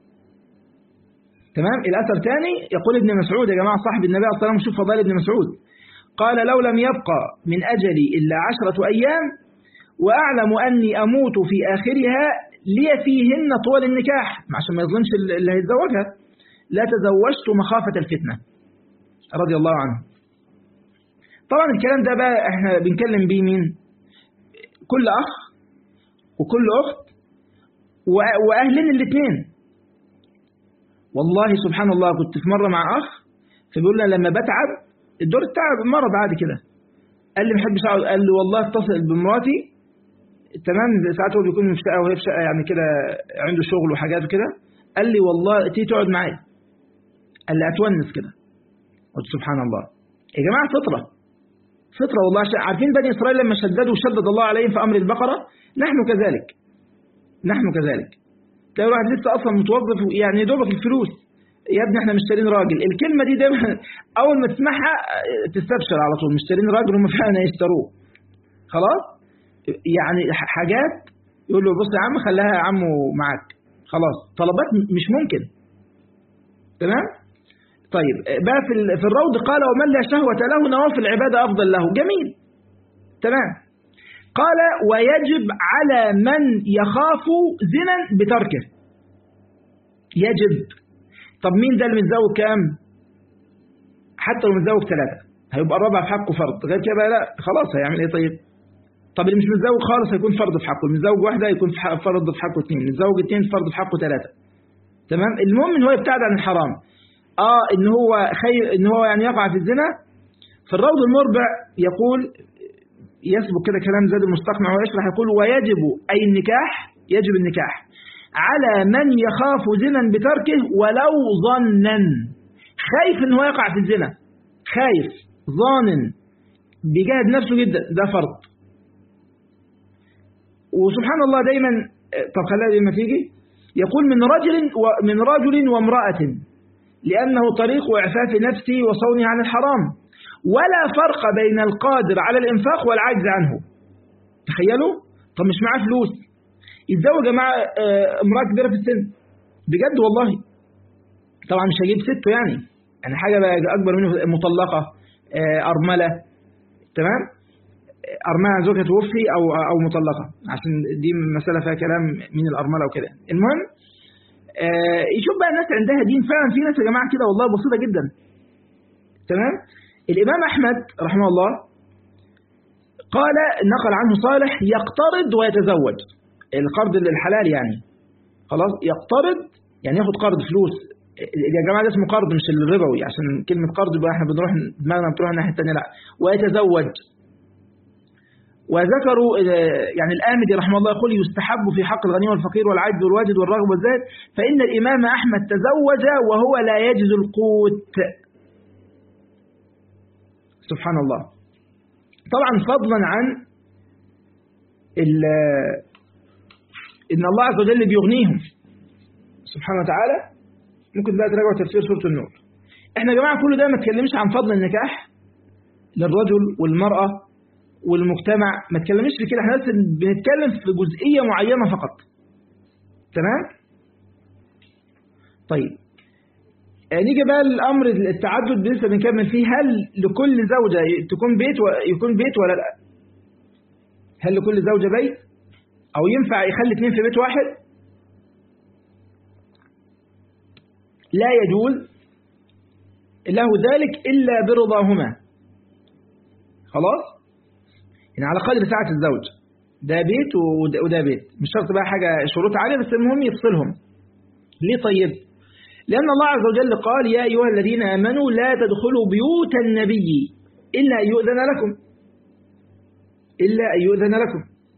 تمام الأثر ثاني يقول ابن مسعود يا جماعة صاحب النبي صلى الله عليه وسلم شوف فضائل ابن مسعود قال لو لم يبقى من أجلي إلا عشرة أيام وأعلم أني أموت في آخرها لي فيهن طول النكاح عشان ما يظلمش اللي هيتزوجها لا تزوجت مخافة الفتنة رضي الله عنه طبعا الكلام ده بقى احنا بنكلم بيه مين كل أخ وكل أخت وأهلين الاثنين والله سبحان الله كنت في مرة مع أخ فبيقول لنا لما بتعب الدور التعب مرض عادي كده قال لي ما بحبش اقعد قال لي والله اتصل بمراتي تمام ساعات هو بيكون في شقه وهي في شقه يعني كده عنده شغل وحاجات وكده قال لي والله تيجي تقعد معايا قال لي اتونس كده قلت سبحان الله يا جماعه فطره فطره والله عارفين بني اسرائيل لما شددوا شدد الله عليهم في امر البقره نحن كذلك نحن كذلك تلاقي الواحد لسه اصلا متوظف يعني دوبك الفلوس يا ابني احنا مشترين راجل الكلمة دي دايما اول ما تسمعها تستبشر على طول مشترين راجل هم فعلا يشتروه خلاص يعني حاجات يقول له بص يا عم خليها يا عم معاك خلاص طلبات مش ممكن تمام طيب بقى في في الروض قال ومن لا شهوة له نوافل العبادة أفضل له جميل تمام قال ويجب على من يخاف زنا بتركه يجب طب مين ده اللي متزوج كام حتى لو متزوج ثلاثة هيبقى الرابع في حقه فرض غير كده بقى لا خلاص هيعمل ايه طيب طب اللي مش متزوج خالص هيكون فرض في حقه المتزوج واحدة هيكون في حق فرض في حقه اثنين المتزوج اثنين فرض في حقه ثلاثة تمام المهم ان هو يبتعد عن الحرام اه ان هو خير ان هو يعني يقع في الزنا في الروض المربع يقول يسبق كده كلام زاد المستقنع ويشرح يقول ويجب أي النكاح يجب النكاح على من يخاف زنا بتركه ولو ظنا خايف ان هو يقع في الزنا خايف ظان بيجاهد نفسه جدا ده فرض وسبحان الله دايما طب خليها لما تيجي يقول من رجل من رجل وامرأة لأنه طريق إعفاف نفسه وصونه عن الحرام ولا فرق بين القادر على الإنفاق والعاجز عنه تخيلوا طب مش معاه فلوس يتزوج مع امرأة كبيرة في السن بجد والله طبعا مش هجيب سته يعني يعني حاجة بقى أكبر منه مطلقة أرملة تمام أرملة زوجها توفي أو أو مطلقة عشان دي مسألة فيها كلام من الأرملة وكده المهم يشوف بقى الناس عندها دين فعلا في ناس يا جماعة كده والله بسيطة جدا تمام الإمام أحمد رحمه الله قال نقل عنه صالح يقترض ويتزوج القرض الحلال يعني خلاص يقترض يعني ياخد قرض فلوس يا جماعة ده اسمه قرض مش الربوي عشان كلمة قرض يبقى احنا بنروح دماغنا بتروح الناحية الثانية لا ويتزوج وذكروا يعني الآمدي رحمه الله يقول يستحب في حق الغني والفقير والعبد والواجد والراغب والزاهد فإن الإمام أحمد تزوج وهو لا يجد القوت سبحان الله طبعا فضلا عن إن الله عز وجل بيغنيهم سبحانه وتعالى ممكن بقى تراجعوا تفسير سورة النور احنا يا جماعة كل ده ما تكلمش عن فضل النكاح للرجل والمرأة والمجتمع ما تكلمش في كده احنا بس بنتكلم في جزئية معينة فقط تمام طيب نيجي بقى الامر التعدد لسه بنكمل فيه هل لكل زوجة تكون بيت يكون بيت ولا لا هل لكل زوجة بيت او ينفع يخلي اثنين في بيت واحد لا يجوز له ذلك إلا برضاهما خلاص يعني على قدر ساعة الزوج ده بيت وده بيت مش شرط بقى حاجة شروط عالية بس المهم يفصلهم ليه طيب لأن الله عز وجل قال يا أيها الذين آمنوا لا تدخلوا بيوت النبي إلا أن يؤذن لكم إلا أن يؤذن لكم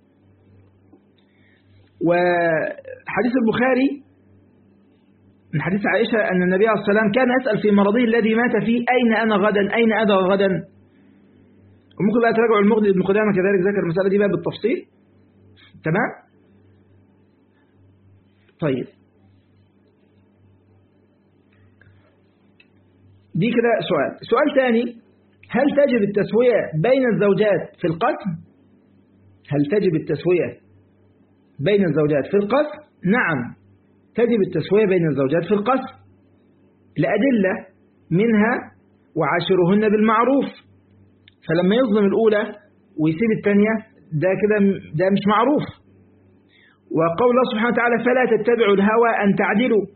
وحديث البخاري من حديث عائشة أن النبي عليه الصلاة والسلام كان يسأل في مرضه الذي مات فيه أين أنا غدا أين أدى غدا وممكن بقى تراجعوا المغني ابن قدامة كذلك ذكر المسألة دي بقى بالتفصيل تمام طيب دي كده سؤال سؤال ثاني هل تجب التسوية بين الزوجات في القسم هل تجب التسوية بين الزوجات في القسم نعم تجب التسوية بين الزوجات في القسم لأدلة منها وعاشرهن بالمعروف فلما يظلم الأولى ويسيب الثانية ده كده ده مش معروف وقول الله سبحانه وتعالى فلا تتبعوا الهوى أن تعدلوا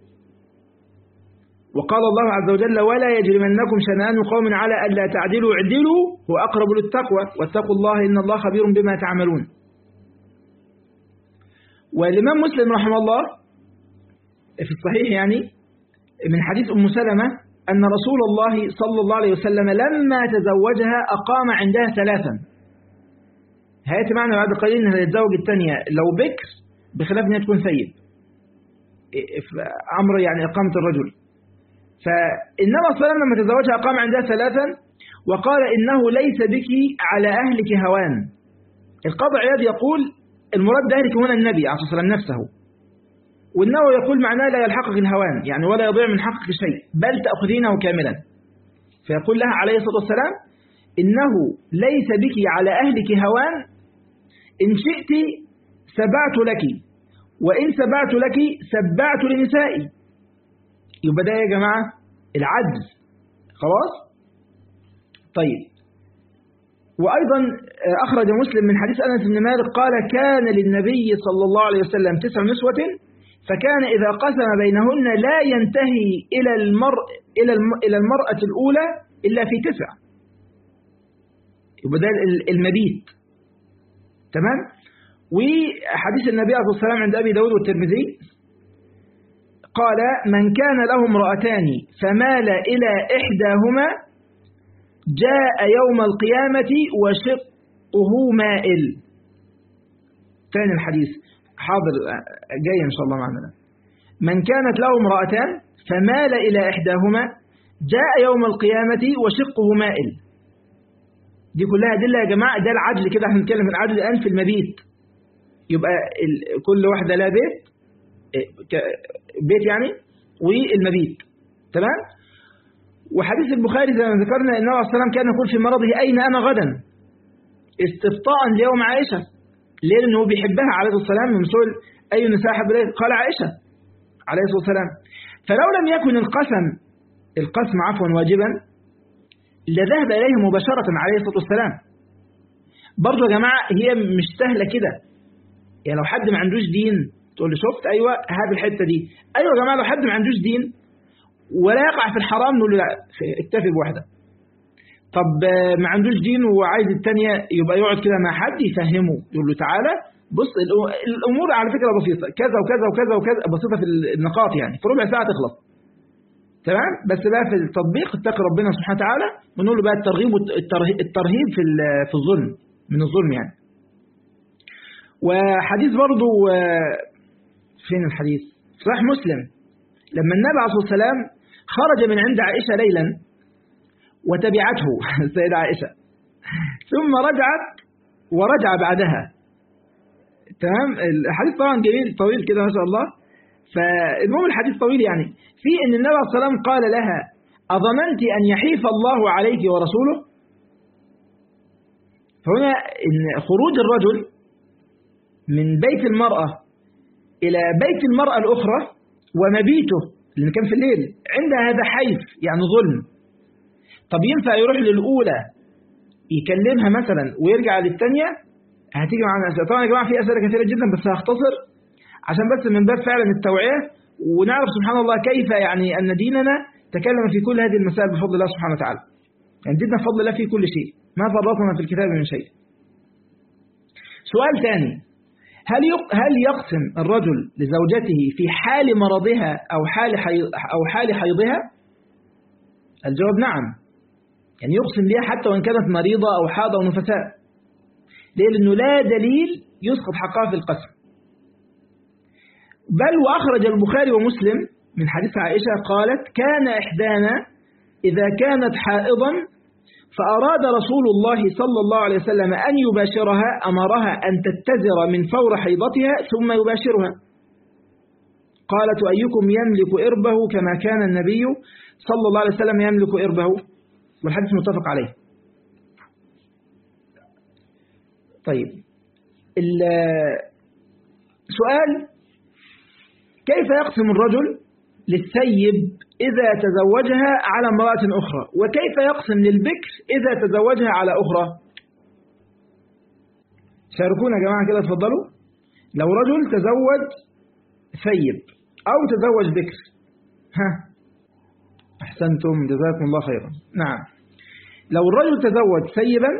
وقال الله عز وجل ولا يجرمنكم شنآن قوم على ألا تعدلوا اعدلوا هو أقرب للتقوى واتقوا الله إن الله خبير بما تعملون والإمام مسلم رحمه الله في الصحيح يعني من حديث أم سلمة أن رسول الله صلى الله عليه وسلم لما تزوجها أقام عندها ثلاثا هيأتي معنا بعد قليل أنها تتزوج الثانية لو بكر بخلاف أنها تكون سيد أمر يعني إقامة الرجل فإنما صلى الله عليه وسلم لما تزوجها أقام عندها ثلاثا وقال إنه ليس بك على أهلك هوان القاضي عياض يقول المراد بأهلك هنا النبي عليه الصلاة والسلام نفسه والنووي يقول معناه لا يلحقك الهوان يعني ولا يضيع من حقك شيء بل تأخذينه كاملا فيقول لها عليه الصلاة والسلام إنه ليس بك على أهلك هوان إن شئت سبعت لك وإن سبعت لك سبعت لنسائي يبقى ده يا جماعة العدل خلاص طيب وأيضا أخرج مسلم من حديث أنس بن مالك قال كان للنبي صلى الله عليه وسلم تسع نسوة فكان إذا قسم بينهن لا ينتهي إلى المرء إلى إلى المرأة الأولى إلا في تسع يبقى ده المبيت تمام وحديث النبي عليه الصلاة والسلام عند أبي داود والترمذي قال من كان له امرأتان فمال إلى إحداهما جاء يوم القيامة وشقه مائل ثاني الحديث حاضر جاي إن شاء الله معنا من كانت له امرأتان فمال إلى إحداهما جاء يوم القيامة وشقه مائل دي كلها أدلة يا جماعة ده العدل كده احنا بنتكلم في العدل الآن في المبيت يبقى كل واحدة لها بيت بيت يعني والمبيت تمام وحديث البخاري زي ما ذكرنا ان النبي عليه الصلاه كان يقول في مرضه اين انا غدا استبطاء ليوم عائشه ليه لانه بيحبها عليه الصلاه والسلام من سؤال اي نساء حب اليه قال عائشه عليه الصلاه والسلام فلو لم يكن القسم القسم عفوا واجبا لذهب اليه مباشره عليه الصلاه والسلام برضه يا جماعه هي مش سهله كده يعني لو حد ما عندوش دين تقول لي شفت ايوه هذه الحته دي ايوه يا جماعه لو حد ما عندوش دين ولا يقع في الحرام نقول له لا اكتفي بواحده طب ما عندوش دين وعايز الثانيه يبقى يقعد كده مع حد يفهمه يقول له تعالى بص الأمور على فكرة بسيطة كذا وكذا وكذا وكذا بسيطة في النقاط يعني في ربع ساعة تخلص تمام بس بقى في التطبيق اتقي ربنا سبحانه وتعالى ونقول له بقى الترغيب والترهيب في في الظلم من الظلم يعني وحديث برضو فين الحديث صحيح مسلم لما النبي عليه الصلاة والسلام خرج من عند عائشة ليلا وتبعته السيدة عائشة ثم رجعت ورجع بعدها تمام الحديث طبعا جميل طويل كده ما شاء الله فالمهم الحديث طويل يعني في ان النبي عليه الصلاه والسلام قال لها اظننت ان يحيف الله عليك ورسوله فهنا ان خروج الرجل من بيت المراه الى بيت المراه الاخرى ومبيته اللي كان في الليل عندها هذا حيف يعني ظلم طب ينفع يروح للاولى يكلمها مثلا ويرجع للثانيه هتيجي معانا اسئله طبعا يا جماعه في اسئله كثيره جدا بس هختصر عشان بس من باب فعلا التوعيه ونعرف سبحان الله كيف يعني ان ديننا تكلم في كل هذه المسائل بفضل الله سبحانه وتعالى يعني ديننا بفضل الله في كل شيء ما فرطنا في الكتاب من شيء سؤال ثاني هل هل يقسم الرجل لزوجته في حال مرضها او حال او حال حيضها الجواب نعم يعني يقسم بها حتى وان كانت مريضه او حاضه او نفساء ليه لأنه لا دليل يسقط حقها في القسم بل وأخرج البخاري ومسلم من حديث عائشة قالت كان إحدانا إذا كانت حائضا فأراد رسول الله صلى الله عليه وسلم أن يباشرها أمرها أن تتزر من فور حيضتها ثم يباشرها قالت أيكم يملك إربه كما كان النبي صلى الله عليه وسلم يملك إربه والحديث متفق عليه طيب السؤال كيف يقسم الرجل للثيب إذا تزوجها على امرأة أخرى وكيف يقسم للبكر إذا تزوجها على أخرى شاركونا يا جماعة كده تفضلوا لو رجل تزوج ثيب أو تزوج بكر ها أحسنتم جزاكم الله خيرا نعم لو الرجل تزوج ثيبا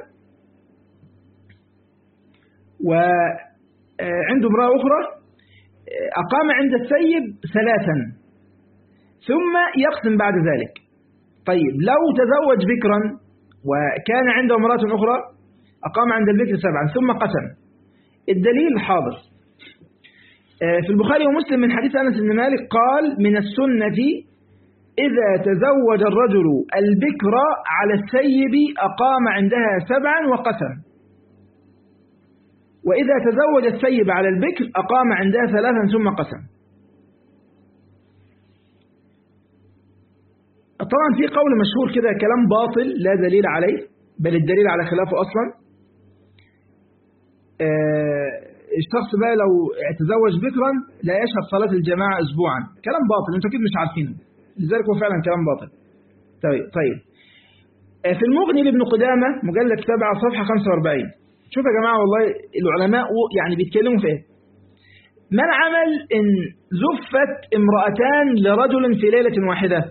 وعنده امرأة أخرى أقام عند السيب ثلاثا ثم يقسم بعد ذلك طيب لو تزوج بكرا وكان عنده امرأة أخرى أقام عند البكر سبعا ثم قسم الدليل حاضر في البخاري ومسلم من حديث أنس بن مالك قال من السنة إذا تزوج الرجل البكر على السيب أقام عندها سبعا وقسم وإذا تزوج الثيب على البكر أقام عندها ثلاثا ثم قسم طبعا في قول مشهور كده كلام باطل لا دليل عليه بل الدليل على خلافه أصلا الشخص بقى لو تزوج بكرا لا يشهد صلاة الجماعة أسبوعا كلام باطل انتوا أكيد مش عارفينه لذلك هو فعلا كلام باطل طيب طيب في المغني لابن قدامة مجلد 7 صفحة 45 شوف يا جماعة والله العلماء يعني بيتكلموا في ايه ما العمل إن زفت امرأتان لرجل في ليلة واحدة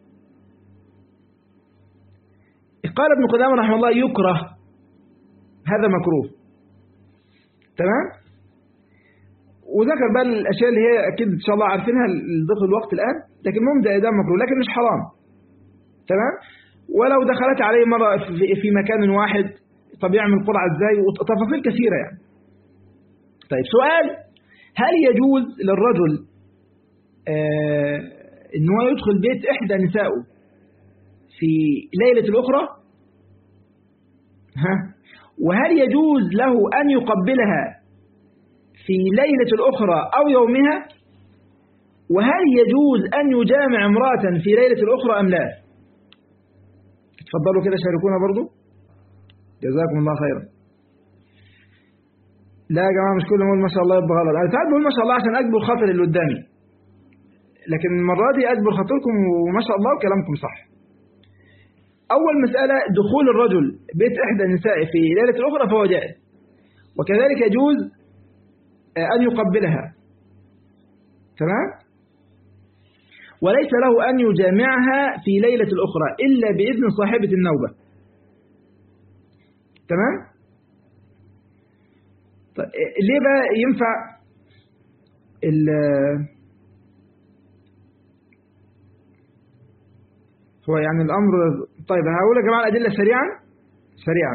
قال ابن قدامة رحمه الله يكره هذا مكروه تمام وذكر بقى الأشياء اللي هي أكيد إن شاء الله عارفينها لضيق الوقت الآن لكن المهم ده ده مكروه لكن مش حرام تمام ولو دخلت عليه مرة في مكان واحد طب يعمل قرعة ازاي وتفاصيل كثيرة يعني طيب سؤال هل يجوز للرجل آه ان هو يدخل بيت احدى نسائه في ليلة الاخرى ها وهل يجوز له ان يقبلها في ليلة الاخرى او يومها وهل يجوز ان يجامع امرأة في ليلة الاخرى ام لا تفضلوا كده شاركونا برضو جزاكم الله خيرا لا يا جماعة مش كل ما اقول ما شاء الله يبقى غلط أنا ساعات بقول ما شاء الله عشان أجبر خاطر اللي قدامي لكن المرة دي أجبر خاطركم وما شاء الله وكلامكم صح أول مسألة دخول الرجل بيت إحدى النساء في ليلة الأخرى فهو جائز وكذلك يجوز أن يقبلها تمام وليس له أن يجامعها في ليلة الأخرى إلا بإذن صاحبة النوبة تمام طيب ليه بقى ينفع ال هو يعني الأمر طيب هقول يا جماعة الأدلة سريعا سريعا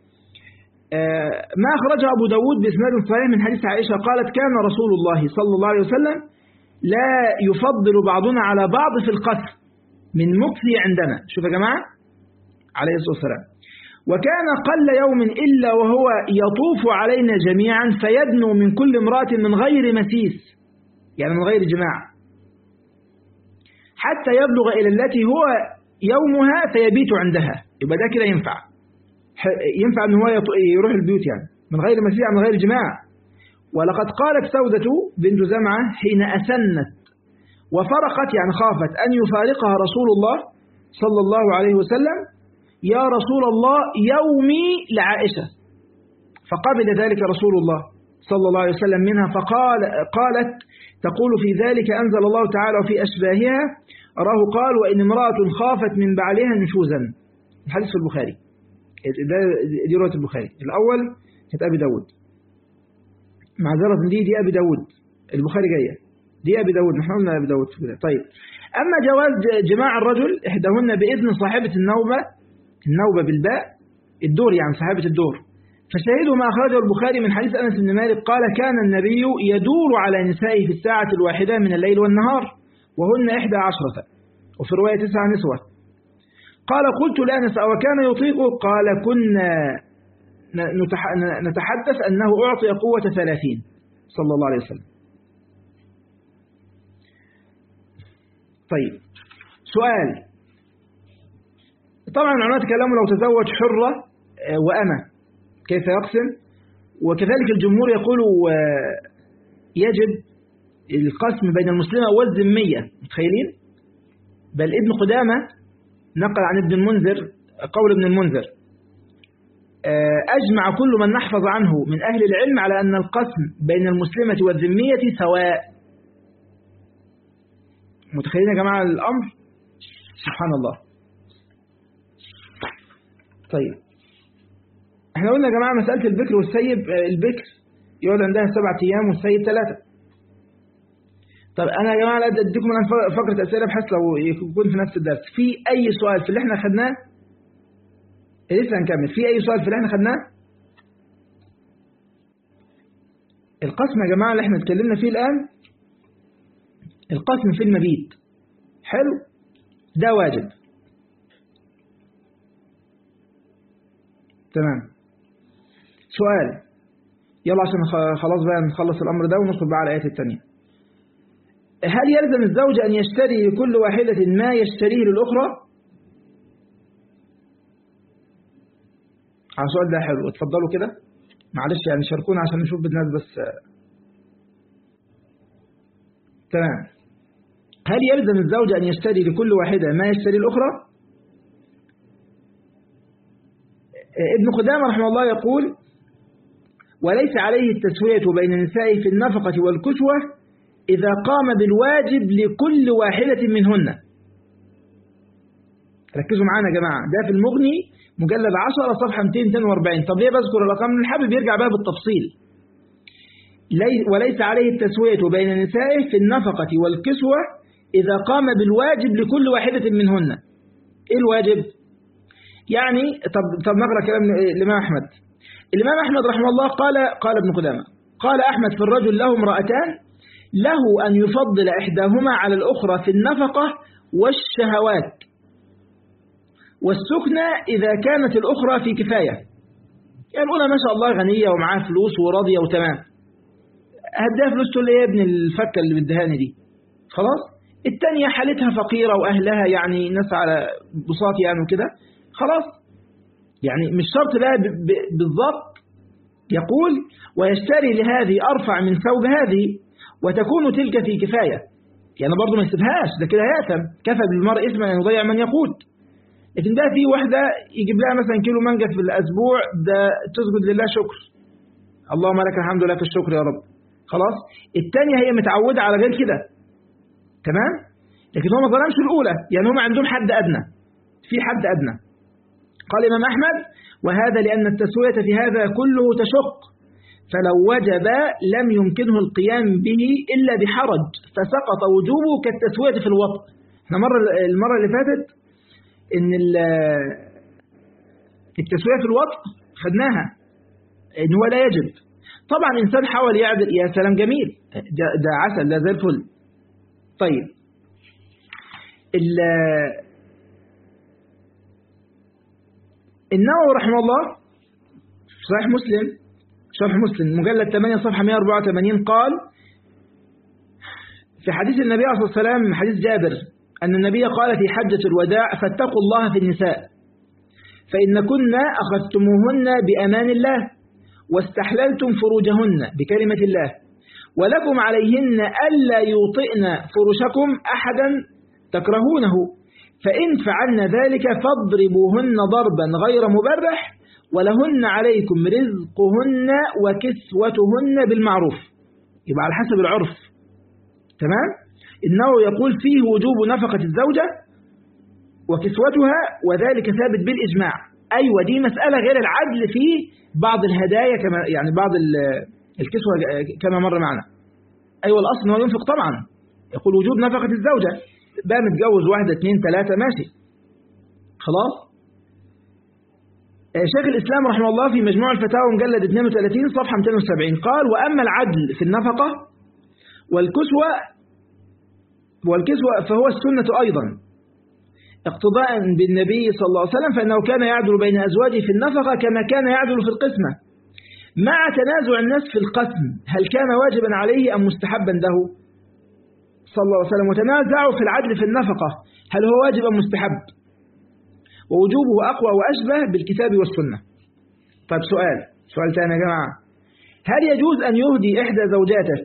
ما أخرجه أبو داود بإسناد صحيح من حديث عائشة قالت كان رسول الله صلى الله عليه وسلم لا يفضل بعضنا على بعض في القتل من مكثي عندنا شوف يا جماعة عليه الصلاة والسلام وكان قل يوم إلا وهو يطوف علينا جميعا فيدنو من كل امرأة من غير مسيس يعني من غير جماع حتى يبلغ إلى التي هو يومها فيبيت عندها يبقى ده كده ينفع ينفع أن هو يروح البيوت يعني من غير مسيس من غير جماع ولقد قالت سودة بنت زمعة حين أسنت وفرقت يعني خافت أن يفارقها رسول الله صلى الله عليه وسلم يا رسول الله يومي لعائشة فقبل ذلك رسول الله صلى الله عليه وسلم منها فقال قالت تقول في ذلك أنزل الله تعالى وفي أشباهها راه قال وإن امرأة خافت من بعلها نشوزا الحديث في البخاري ده دي رواية البخاري الأول كانت أبي داود معذرة دي دي أبي داود البخاري جاية دي أبي داود نحن قلنا أبي داود طيب أما جواز جماع الرجل إحداهن بإذن صاحبة النوبة النوبة بالباء الدور يعني صاحبة الدور فشاهدوا ما أخرجه البخاري من حديث أنس بن مالك قال كان النبي يدور على نسائه في الساعة الواحدة من الليل والنهار وهن إحدى عشرة وفي رواية تسعة نسوة قال قلت لا نسأل وكان يطيقه قال كنا نتحدث أنه أعطي قوة ثلاثين صلى الله عليه وسلم طيب سؤال طبعا العلماء تكلموا لو تزوج حرة وأنا كيف يقسم وكذلك الجمهور يقول يجب القسم بين المسلمة والذمية متخيلين بل ابن قدامة نقل عن ابن المنذر قول ابن المنذر أجمع كل من نحفظ عنه من أهل العلم على أن القسم بين المسلمة والذمية سواء متخيلين يا جماعة الأمر سبحان الله طيب احنا قلنا يا جماعة مسألة البكر والسيب البكر يقعد عندها سبعة أيام والسيب ثلاثة طب أنا يا جماعة أديكم الآن فقرة أسئلة بحيث لو يكون في نفس الدرس في أي سؤال في اللي احنا خدناه لسه هنكمل في أي سؤال في اللي احنا خدناه القسم يا جماعة اللي احنا اتكلمنا فيه الآن القسم في المبيت حلو ده واجب تمام سؤال يلا عشان خلاص بقى نخلص الأمر ده وندخل بقى على الآيات التانية هل يلزم الزوج أن يشتري لكل واحدة ما يشتريه للأخرى على السؤال ده حلو اتفضلوا كده معلش يعني شاركونا عشان نشوف بالناس بس تمام هل يلزم الزوج أن يشتري لكل واحدة ما يشتري الأخرى ابن قدامة رحمه الله يقول وليس عليه التسوية بين نسائه في النفقة والكسوة إذا قام بالواجب لكل واحدة منهن ركزوا معانا يا جماعة ده في المغني مجلد 10 صفحة 242 طب ليه بذكر الأرقام من الحابب يرجع بقى بالتفصيل وليس عليه التسوية بين نسائه في النفقة والكسوة إذا قام بالواجب لكل واحدة منهن إيه الواجب؟ يعني طب, طب نقرأ كلام الإمام أحمد الإمام أحمد رحمه الله قال قال ابن قدامة قال أحمد في الرجل له امرأتان له أن يفضل إحداهما على الأخرى في النفقة والشهوات والسكنة إذا كانت الأخرى في كفاية يعني الأولى ما شاء الله غنية ومعاها فلوس وراضية وتمام هديها فلوس تقول ايه يا ابن الفكة اللي بالدهاني دي خلاص التانية حالتها فقيرة وأهلها يعني ناس على بساط يعني وكده خلاص يعني مش شرط بقى بالضبط يقول ويشتري لهذه أرفع من ثوب هذه وتكون تلك في كفاية يعني برضه ما يسيبهاش ده كده يأثم كفى بالمرء إثما أن يضيع من يقود لكن ده في واحدة يجيب لها مثلا كيلو مانجا في الأسبوع ده تسجد لله شكر اللهم لك الحمد لك الشكر يا رب خلاص الثانية هي متعودة على غير كده تمام لكن هو ما ظلمش الأولى يعني هم عندهم حد أدنى في حد أدنى قال الإمام أحمد وهذا لأن التسوية في هذا كله تشق فلو وجب لم يمكنه القيام به إلا بحرج فسقط وجوبه كالتسوية في الوطء احنا مرة المرة اللي فاتت ان التسوية في الوطء خدناها ان هو لا يجب طبعا انسان حاول يعدل يا سلام جميل ده, ده عسل ده زي الفل طيب النووي رحمه الله في صحيح مسلم شرح مسلم مجلد 8 صفحة 184 قال في حديث النبي عليه الصلاة والسلام حديث جابر أن النبي قال في حجة الوداع فاتقوا الله في النساء فإن كنا أخذتموهن بأمان الله واستحللتم فروجهن بكلمة الله ولكم عليهن ألا يوطئن فرشكم أحدا تكرهونه فإن فعلن ذلك فاضربوهن ضربا غير مبرح ولهن عليكم رزقهن وكسوتهن بالمعروف يبقى على حسب العرف تمام إنه يقول فيه وجوب نفقة الزوجة وكسوتها وذلك ثابت بالإجماع أيوة دي مسألة غير العدل في بعض الهدايا كما يعني بعض الكسوة كما مر معنا أيوة الأصل هو ينفق طبعا يقول وجوب نفقة الزوجة بقى متجوز واحدة اثنين ثلاثة ماشي خلاص شيخ الإسلام رحمه الله في مجموع الفتاوى مجلد 32 صفحة 270 قال وأما العدل في النفقة والكسوة والكسوة فهو السنة أيضا اقتضاء بالنبي صلى الله عليه وسلم فإنه كان يعدل بين أزواجه في النفقة كما كان يعدل في القسمة مع تنازع الناس في القسم هل كان واجبا عليه أم مستحبا له صلى الله عليه وسلم وتنازعوا في العدل في النفقة هل هو واجب أم مستحب ووجوبه أقوى وأشبه بالكتاب والسنة طيب سؤال سؤال ثاني يا جماعة هل يجوز أن يهدي إحدى زوجاته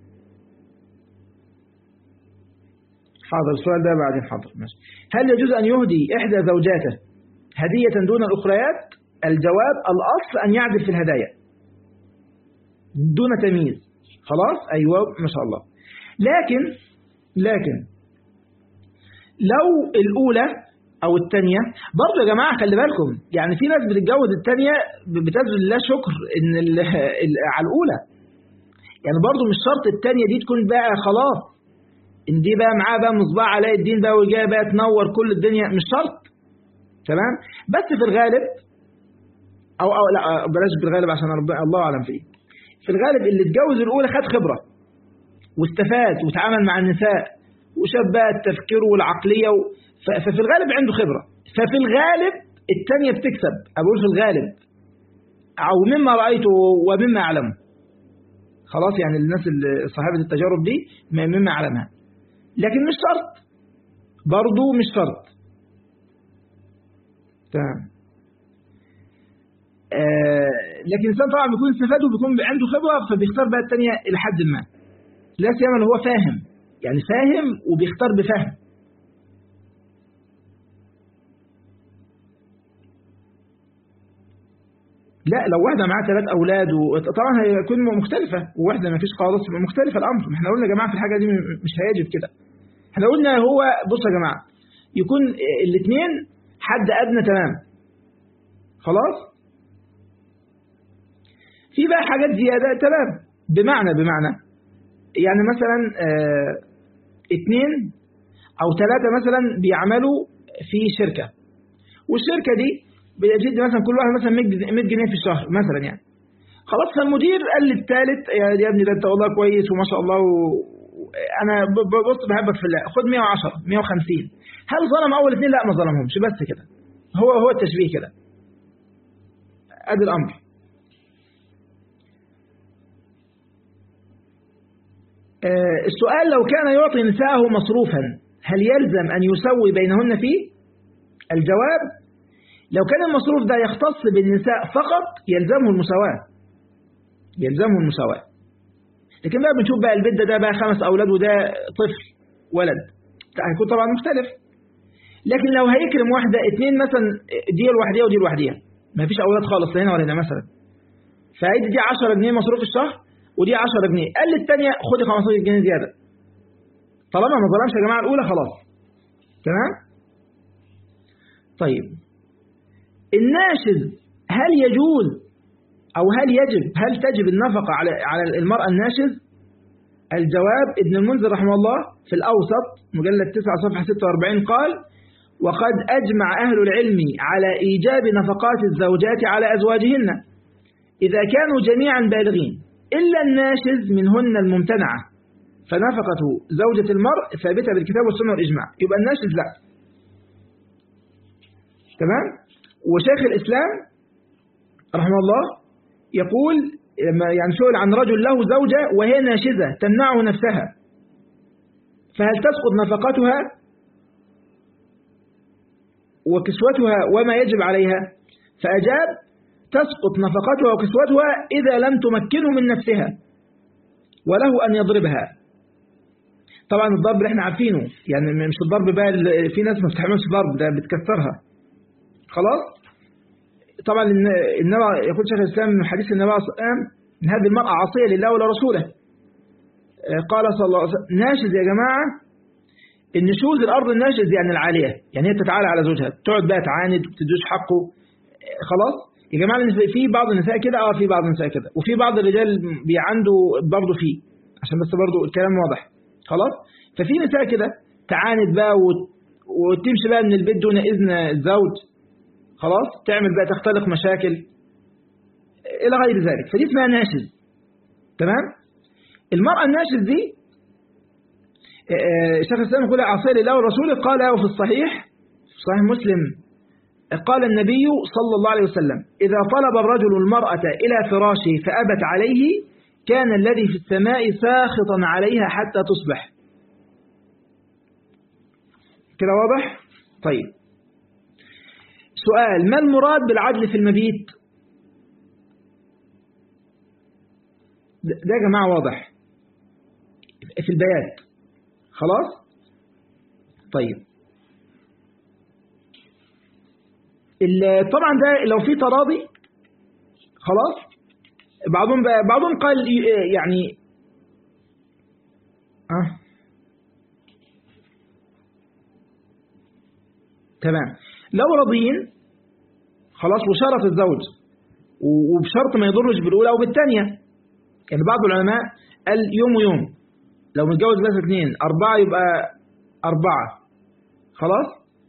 حاضر السؤال ده بعدين حاضر ماشي هل يجوز أن يهدي إحدى زوجاته هدية دون الأخريات الجواب الأصل أن يعدل في الهدايا دون تمييز خلاص أيوة ما شاء الله لكن لكن لو الأولى أو الثانية برضه يا جماعة خلي بالكم يعني في ناس بتتجوز الثانية بتبذل الله شكر إن على الأولى يعني برضه مش شرط الثانية دي تكون بقى خلاص إن دي بقى معاه بقى مصباح علاء الدين بقى وجايه بقى تنور كل الدنيا مش شرط تمام بس في الغالب أو أو لا بلاش في الغالب عشان ربنا الله أعلم فيه في الغالب اللي اتجوز الأولى خد خبرة واستفاد وتعامل مع النساء وشاف بقى التفكير والعقلية و... ففي الغالب عنده خبرة ففي الغالب الثانية بتكسب أقول في الغالب أو مما رأيته ومما أعلمه خلاص يعني الناس اللي صاحبة التجارب دي مما أعلمها لكن مش شرط برضو مش شرط تمام آه لكن الإنسان طبعا بيكون استفاد وبيكون عنده خبرة فبيختار بقى الثانية إلى حد ما لا سيما اللي هو فاهم يعني فاهم وبيختار بفهم لا لو واحدة معاها ثلاث أولاد وطبعا هيكون مختلفة وواحدة ما فيش خالص مختلفة الأمر احنا قلنا يا جماعة في الحاجة دي مش هيجب كده احنا قلنا هو بصوا يا جماعة يكون الاثنين حد أدنى تمام خلاص في بقى حاجات زيادة تمام بمعنى بمعنى يعني مثلا اه اثنين أو ثلاثة مثلا بيعملوا في شركة والشركة دي بيجد مثلا كل واحد مثلا 100 جنيه في الشهر مثلا يعني خلاص فالمدير قال للثالث يا ابني ده انت والله كويس وما شاء الله و... انا بص بحبك في الله خد 110 150 هل ظلم اول اثنين لا ما ظلمهمش بس كده هو هو التشبيه كده ادي الامر آه السؤال لو كان يعطي نساءه مصروفا هل يلزم ان يسوي بينهن فيه الجواب لو كان المصروف ده يختص بالنساء فقط يلزمه المساواة يلزمه المساواة لكن بقى بنشوف بقى البيت ده, ده بقى خمس أولاد وده طفل ولد هيكون طبعا مختلف لكن لو هيكرم واحدة اتنين مثلا دي لوحديها ودي لوحديها ما فيش أولاد خالص هنا ولا هنا مثلا فهيدي دي 10 جنيه مصروف الشهر ودي 10 جنيه قال للثانية خدي 15 جنيه زيادة طالما ما ظلمش يا جماعة الأولى خلاص تمام طيب الناشز هل يجوز أو هل يجب هل تجب النفقة على على المرأة الناشز الجواب ابن المنذر رحمه الله في الأوسط مجلد 9 صفحة 46 قال وقد أجمع أهل العلم على إيجاب نفقات الزوجات على أزواجهن إذا كانوا جميعا بالغين إلا الناشز منهن الممتنعة فنفقة زوجة المرء ثابتة بالكتاب والسنة والإجماع يبقى الناشز لا تمام وشيخ الإسلام رحمه الله يقول لما يعني سئل عن رجل له زوجة وهي ناشزة تمنعه نفسها فهل تسقط نفقتها وكسوتها وما يجب عليها فأجاب تسقط نفقتها وكسوتها إذا لم تمكنه من نفسها وله أن يضربها طبعا الضرب اللي احنا عارفينه يعني مش الضرب بقى في ناس ما بتحملش ضرب ده بتكسرها خلاص طبعا النبي يقول شيخ الإسلام من حديث النبي صلى الله عليه وسلم إن هذه المرأة عصية لله ولرسوله قال صلى الله عليه وسلم ناشز يا جماعة النشوز الأرض الناشز يعني العالية يعني هي تتعالى على زوجها تقعد بقى تعاند وتدوش حقه خلاص يا جماعة في بعض النساء كده اه في بعض النساء كده وفي بعض الرجال بيعندوا برضه فيه عشان بس برضه الكلام واضح خلاص ففي نساء كده تعاند بقى وتمشي بقى من البيت دون إذن الزوج خلاص تعمل بقى تختلق مشاكل إلى غير ذلك فدي اسمها ناشز تمام المرأة الناشز دي شيخ الإسلام يقول عصير الله ورسوله قال وفي الصحيح في صحيح مسلم قال النبي صلى الله عليه وسلم إذا طلب الرجل المرأة إلى فراشه فأبت عليه كان الذي في السماء ساخطا عليها حتى تصبح كده واضح؟ طيب سؤال ما المراد بالعدل في المبيت ده يا جماعة واضح في البيات خلاص طيب طبعا ده لو في تراضي خلاص بعضهم بعضهم قال يعني آه. تمام لو راضيين خلاص وشرط الزوج وبشرط ما يضرش بالأولى أو بالثانية يعني بعض العلماء قال يوم ويوم لو متجوز بس اثنين أربعة يبقى أربعة خلاص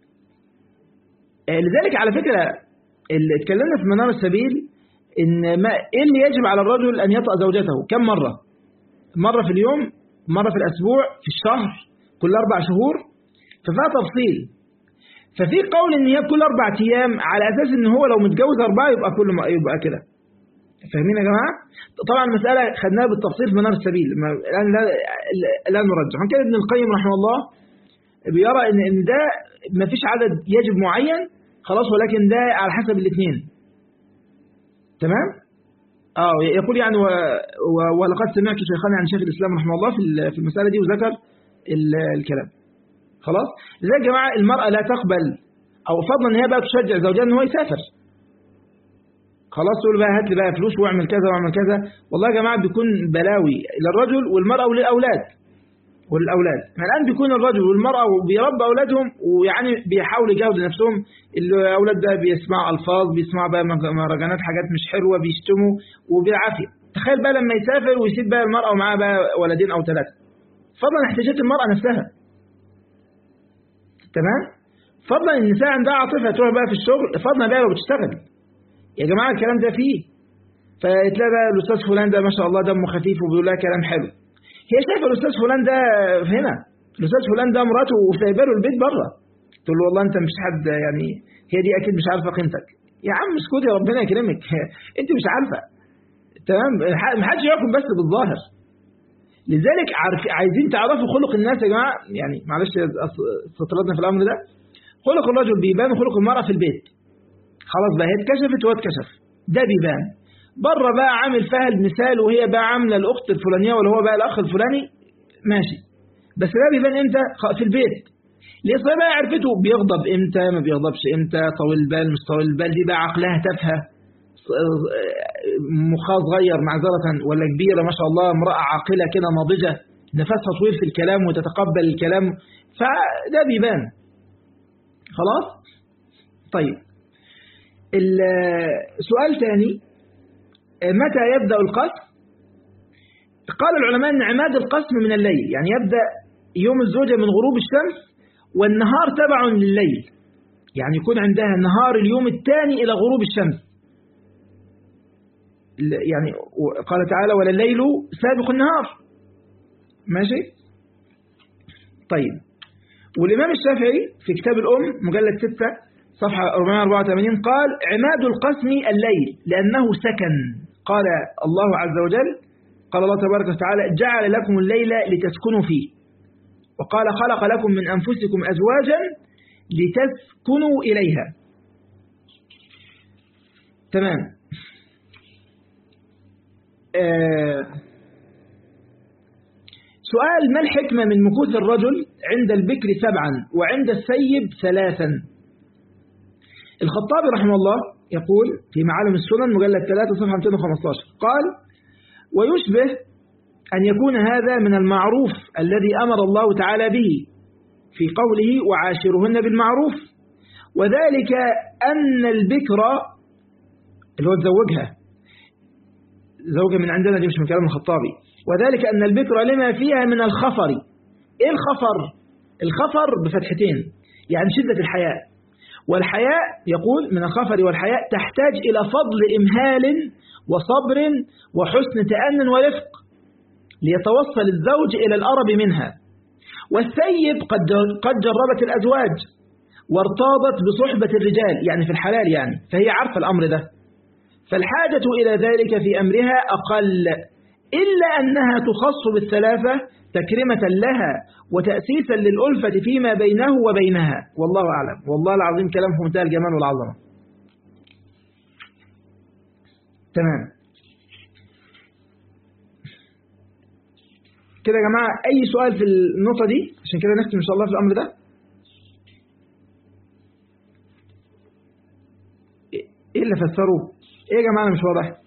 لذلك على فكرة اللي اتكلمنا في منار السبيل إن ما إيه اللي يجب على الرجل أن يطأ زوجته كم مرة مرة في اليوم مرة في الأسبوع في الشهر كل أربع شهور ففيها تفصيل ففي قول ان هي كل اربع ايام على اساس ان هو لو متجوز اربعه يبقى كل ما يبقى كده فاهمين يا جماعه طبعا المساله خدناها بالتفصيل في منار السبيل الان لا لا نرجح عشان كده ابن القيم رحمه الله بيرى ان ان ده ما فيش عدد يجب معين خلاص ولكن ده على حسب الاثنين تمام اه يقول يعني و... و... ولقد سمعت شيخنا عن شيخ الاسلام رحمه الله في في المساله دي وذكر الكلام خلاص لذلك يا جماعة المرأة لا تقبل أو فضلا ان هي بقى تشجع زوجها ان هو يسافر خلاص تقول بقى هات لي بقى فلوس واعمل كذا واعمل كذا والله يا جماعة بيكون بلاوي للرجل والمرأة وللأولاد والأولاد يعني الآن بيكون الرجل والمرأة بيربى أولادهم ويعني بيحاولوا يجاوبوا لنفسهم الأولاد ده بيسمعوا ألفاظ بيسمعوا بقى مهرجانات حاجات مش حلوة بيشتموا وبالعافية تخيل بقى لما يسافر ويسيب بقى المرأة ومعاه بقى ولدين أو ثلاثة فضلا احتياجات المرأة نفسها تمام فضلا النساء عندها عاطفه تروح بقى في الشغل فضلا بقى لو بتشتغل يا جماعه الكلام ده فيه فتلاقي بقى الاستاذ فلان ده ما شاء الله دمه خفيف وبيقول لها كلام حلو هي شايفه الاستاذ فلان ده هنا الاستاذ فلان ده مراته وسايبه له البيت بره تقول له والله انت مش حد يعني هي دي اكيد مش عارفه قيمتك يا عم اسكتي ربنا يكرمك انت مش عارفه تمام ما حدش يحكم بس بالظاهر لذلك عارف عايزين تعرفوا خلق الناس يا جماعه يعني معلش استطردنا في الامر ده خلق الرجل بيبان وخلق المراه في البيت خلاص بقى هي اتكشفت وهو اتكشف ده بيبان بره بقى عامل فيها المثال وهي بقى عامله الاخت الفلانيه ولا هو بقى الاخ الفلاني ماشي بس ده بيبان امتى في البيت ليه صحيح بقى عرفته بيغضب امتى ما بيغضبش امتى طويل البال مش طويل البال دي بقى عقلها تافهه مخها صغير معذرة ولا كبيرة ما شاء الله امرأة عاقلة كده ناضجة نفسها طويل في الكلام وتتقبل الكلام فده بيبان خلاص طيب السؤال تاني متى يبدأ القسم قال العلماء أن عماد القسم من الليل يعني يبدأ يوم الزوجة من غروب الشمس والنهار تبع لليل يعني يكون عندها نهار اليوم الثاني إلى غروب الشمس يعني قال تعالى ولا الليل سابق النهار ماشي طيب والإمام الشافعي في كتاب الأم مجلد 6 صفحة 484 قال عماد القسم الليل لأنه سكن قال الله عز وجل قال الله تبارك وتعالى جعل لكم الليل لتسكنوا فيه وقال خلق لكم من أنفسكم أزواجا لتسكنوا إليها تمام آه سؤال ما الحكمة من مكوث الرجل عند البكر سبعا وعند السيب ثلاثا الخطابي رحمه الله يقول في معالم السنن مجلد 3 صفحة 215 قال ويشبه أن يكون هذا من المعروف الذي أمر الله تعالى به في قوله وعاشرهن بالمعروف وذلك أن البكر اللي هو تزوجها زوجة من عندنا دي مش من كلام الخطابي وذلك أن البكر لما فيها من الخفر إيه الخفر؟ الخفر بفتحتين يعني شدة الحياء والحياء يقول من الخفر والحياء تحتاج إلى فضل إمهال وصبر وحسن تأن ورفق ليتوصل الزوج إلى الأرب منها والسيب قد قد جربت الأزواج وارتاضت بصحبة الرجال يعني في الحلال يعني فهي عارفة الأمر ده فالحاجة إلى ذلك في أمرها أقل إلا أنها تخص بالثلاثة تكرمة لها وتأسيسا للألفة فيما بينه وبينها والله أعلم والله العظيم كلام في منتهى الجمال والعظمة تمام كده يا جماعة أي سؤال في النقطة دي عشان كده نختم إن شاء الله في الأمر ده إيه اللي فسروه إيه يا جماعة مش واضح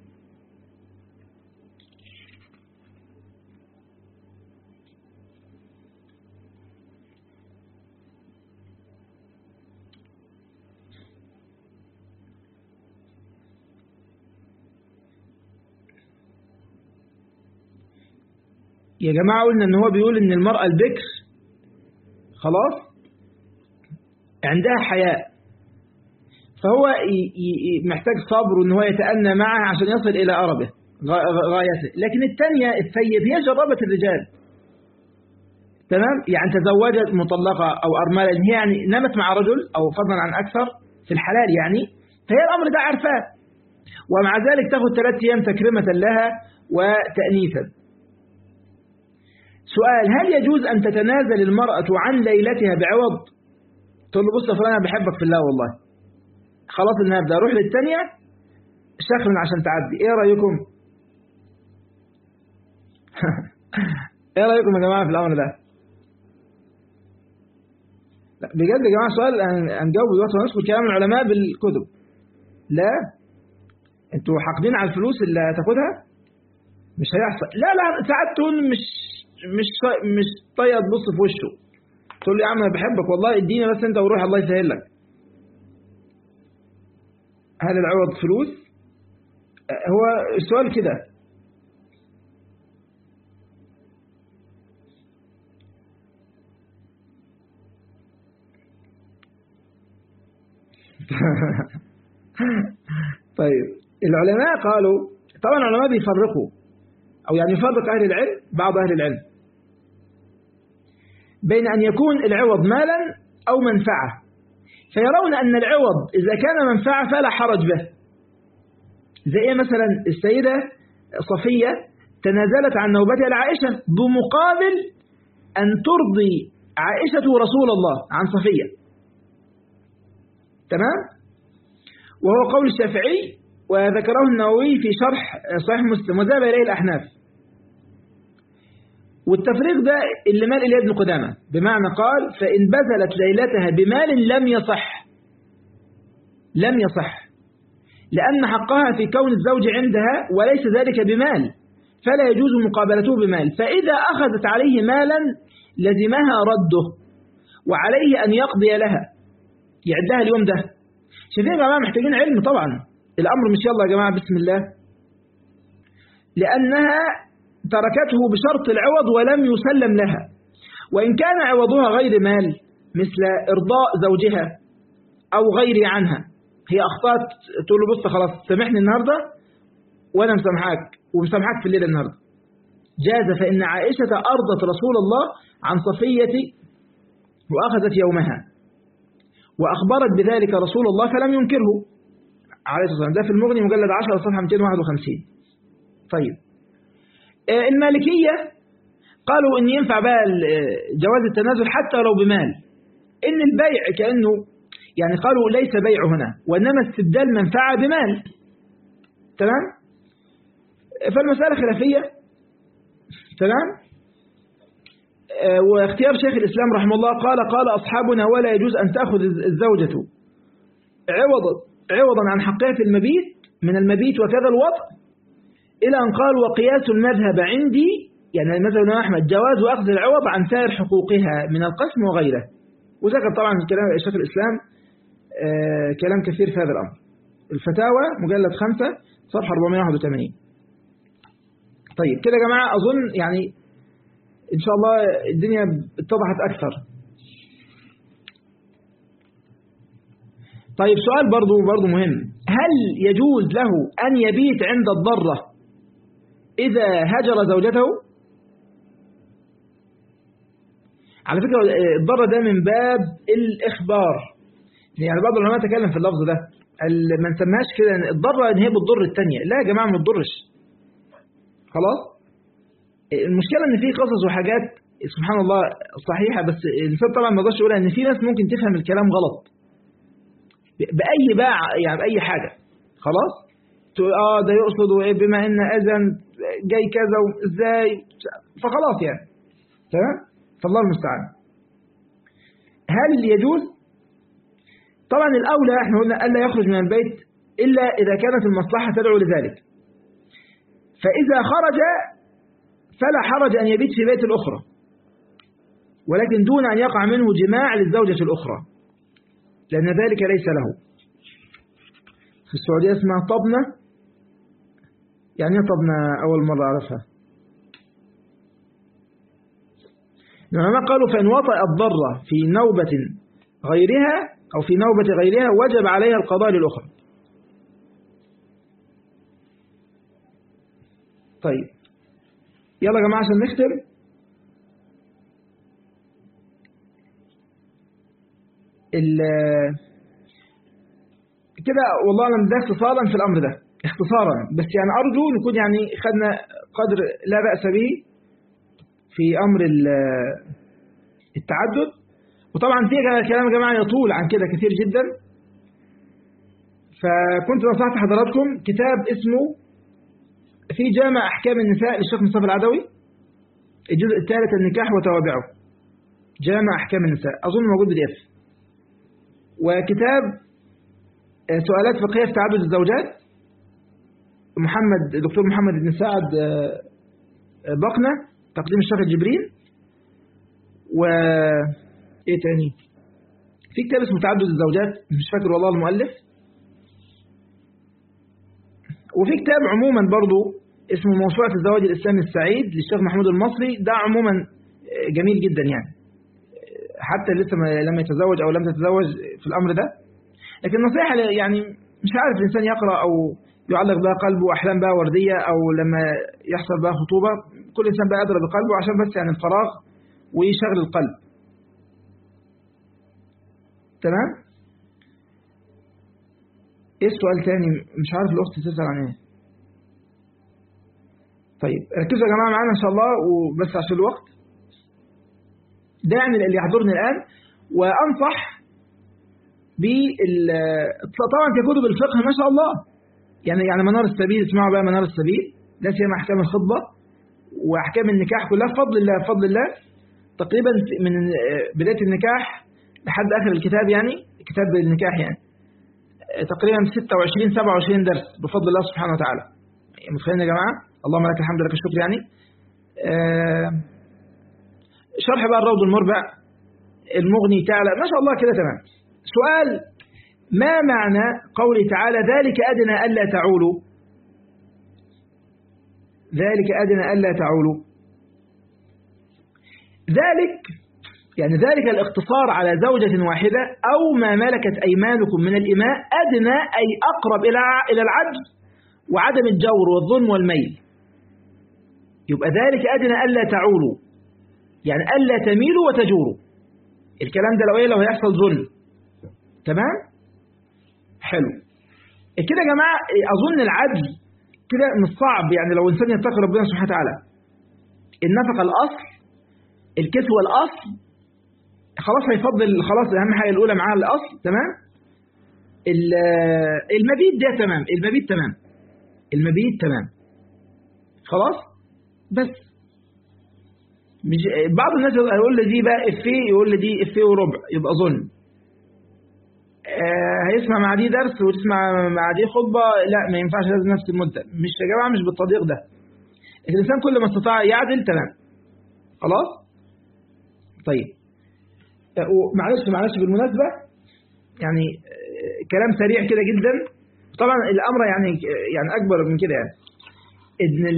يا جماعة قلنا ان هو بيقول ان المرأة البكر خلاص عندها حياء فهو محتاج صبر ان هو يتأنى معها عشان يصل الى أربه غايته لكن الثانية الثيب هي جربت الرجال تمام يعني تزوجت مطلقة او أرملة هي يعني نمت مع رجل او فضلا عن أكثر في الحلال يعني فهي الأمر ده عارفاه ومع ذلك تاخذ ثلاث أيام تكرمة لها وتأنيثا سؤال هل يجوز أن تتنازل المرأة عن ليلتها بعوض تقول له بص يا فلان أنا بحبك في الله والله خلاص النهارده أروح للثانية شكرا عشان تعدي إيه رأيكم إيه رأيكم يا جماعة في الأمر ده لا بجد يا جماعة سؤال هنجاوب دلوقتي ونذكر كلام العلماء بالكتب لا انتوا حاقدين على الفلوس اللي هتاخدها مش هيحصل لا لا ساعات تقول مش مش مش طايق تبص في وشه تقول لي يا عم انا بحبك والله اديني بس انت وروح الله يسهل لك هل العوض فلوس هو السؤال كده طيب العلماء قالوا طبعا العلماء بيفرقوا أو يعني يفرق أهل العلم بعض أهل العلم بين أن يكون العوض مالا أو منفعة فيرون أن العوض إذا كان منفعة فلا حرج به زي إيه مثلا السيدة صفية تنازلت عن نوبتها لعائشة بمقابل أن ترضي عائشة رسول الله عن صفية تمام وهو قول الشافعي وذكره النووي في شرح صحيح مسلم وذهب إليه الأحناف والتفريق ده اللي مال إليه ابن قدامة بمعنى قال فإن بذلت ليلتها بمال لم يصح لم يصح لأن حقها في كون الزوج عندها وليس ذلك بمال فلا يجوز مقابلته بمال فإذا أخذت عليه مالا لزمها رده وعليه أن يقضي لها يعدها اليوم ده شايفين يا جماعة محتاجين علم طبعا الأمر مش يلا يا جماعة بسم الله لأنها تركته بشرط العوض ولم يسلم لها وإن كان عوضها غير مال مثل إرضاء زوجها أو غيري عنها هي أخطأت تقول له بص خلاص سامحني النهاردة وأنا مسامحاك ومسامحاك في الليل النهاردة جاز فإن عائشة أرضت رسول الله عن صفية وأخذت يومها وأخبرت بذلك رسول الله فلم ينكره عليه الصلاة والسلام ده في المغني مجلد 10 صفحة 251 طيب المالكية قالوا إن ينفع بقى جواز التنازل حتى لو بمال إن البيع كأنه يعني قالوا ليس بيع هنا وإنما استبدال منفعة بمال تمام فالمسألة خلافية تمام واختيار شيخ الإسلام رحمه الله قال قال أصحابنا ولا يجوز أن تأخذ الزوجة عوضا عوضا عن حقها في المبيت من المبيت وكذا الوضع إلى أن قال وقياس المذهب عندي يعني المذهب الإمام أحمد جواز أخذ العوض عن سائر حقوقها من القسم وغيره وذكر طبعا كلام شيخ الإسلام آه كلام كثير في هذا الأمر الفتاوى مجلد 5 صفحة 481 طيب كده يا جماعة أظن يعني إن شاء الله الدنيا اتضحت أكثر طيب سؤال برضو برضو مهم هل يجوز له أن يبيت عند الضرة إذا هجر زوجته على فكرة الضرة ده من باب الإخبار يعني بعض العلماء تكلم في اللفظ ده ما نسميهاش كده الضرة ان هي بتضر الثانيه لا يا جماعة ما تضرش خلاص المشكلة ان في قصص وحاجات سبحان الله صحيحة بس الإنسان طبعا ما يقدرش يقولها ان في ناس ممكن تفهم الكلام غلط بأي باع يعني بأي حاجة خلاص تقول اه ده يقصد بما ان اذن جاي كذا وازاي فخلاص يعني تمام فالله المستعان هل يجوز طبعا الأولى احنا قلنا ألا يخرج من البيت إلا إذا كانت المصلحة تدعو لذلك فإذا خرج فلا حرج أن يبيت في بيت الأخرى ولكن دون أن يقع منه جماع للزوجة الأخرى لأن ذلك ليس له في السعودية اسمها طبنة يعني ايه طبنة أول مرة أعرفها العلماء قالوا فإن وطأ الضرة في نوبة غيرها أو في نوبة غيرها وجب عليها القضاء للأخرى طيب يلا يا جماعة عشان نختم كده والله أنا ده اختصارا في الأمر ده اختصارا بس يعني أرجو نكون يعني خدنا قدر لا بأس به في أمر التعدد وطبعا في كلام يا جماعة يطول عن كده كثير جدا فكنت نصحت حضراتكم كتاب اسمه في جامع أحكام النساء للشيخ مصطفى العدوي الجزء الثالث النكاح وتوابعه جامع أحكام النساء أظن موجود بالإف وكتاب سؤالات فقهية في تعدد الزوجات محمد دكتور محمد بن سعد بقنة تقديم الشيخ الجبرين و ايه تاني في كتاب اسمه تعدد الزوجات مش فاكر والله المؤلف وفي كتاب عموما برضو اسمه موسوعة الزواج الإسلامي السعيد للشيخ محمود المصري ده عموما جميل جدا يعني حتى لسه لم يتزوج أو لم تتزوج في الأمر ده لكن نصيحة يعني مش عارف الإنسان يقرأ أو يعلق بها قلبه أحلام بها وردية أو لما يحصل بها خطوبة كل إنسان بقى أدرى بقلبه عشان بس يعني الفراغ ويشغل القلب تمام ايه السؤال تاني مش عارف الاخت تسأل عن ايه طيب ركزوا يا جماعة معانا ان شاء الله وبس عشان الوقت ده يعني اللي يحضرني الآن وأنصح بال طبعا في كتب الفقه ما شاء الله يعني يعني منار السبيل اسمعوا بقى منار السبيل ده سيما أحكام الخطبة وأحكام النكاح كلها بفضل الله بفضل الله تقريبا من بداية النكاح لحد آخر الكتاب يعني كتاب النكاح يعني تقريبا 26 27 درس بفضل الله سبحانه وتعالى متخيلين يا جماعة اللهم لك الحمد لك الشكر يعني آه شرح بقى الروض المربع المغني تعالى ما شاء الله كده تمام سؤال ما معنى قوله تعالى ذلك أدنى ألا تعولوا ذلك أدنى ألا تعولوا ذلك يعني ذلك الاقتصار على زوجة واحدة أو ما ملكت أيمانكم من الإماء أدنى أي أقرب إلى إلى العجز وعدم الجور والظلم والميل يبقى ذلك أدنى ألا تعولوا يعني ألا تميلوا وتجوروا الكلام ده لو إيه لو هيحصل ظلم تمام حلو كده يا جماعة أظن العدل كده مش صعب يعني لو إنسان يتقي ربنا سبحانه وتعالى النفقة الأصل الكسوة الأصل خلاص هيفضل خلاص أهم حاجة الأولى معاها الأصل تمام المبيت ده تمام المبيت تمام المبيت تمام خلاص بس مش بعض الناس يقول لي دي بقى افيه يقول لي دي افيه وربع يبقى ظلم آه هيسمع مع دي درس وتسمع مع دي خطبة لا ما ينفعش لازم نفس المدة مش يا جماعة مش بالتضييق ده الإنسان كل ما استطاع يعدل تمام خلاص طيب آه معلش معلش بالمناسبة يعني آه كلام سريع كده جدا طبعا الأمر يعني يعني أكبر من كده يعني إن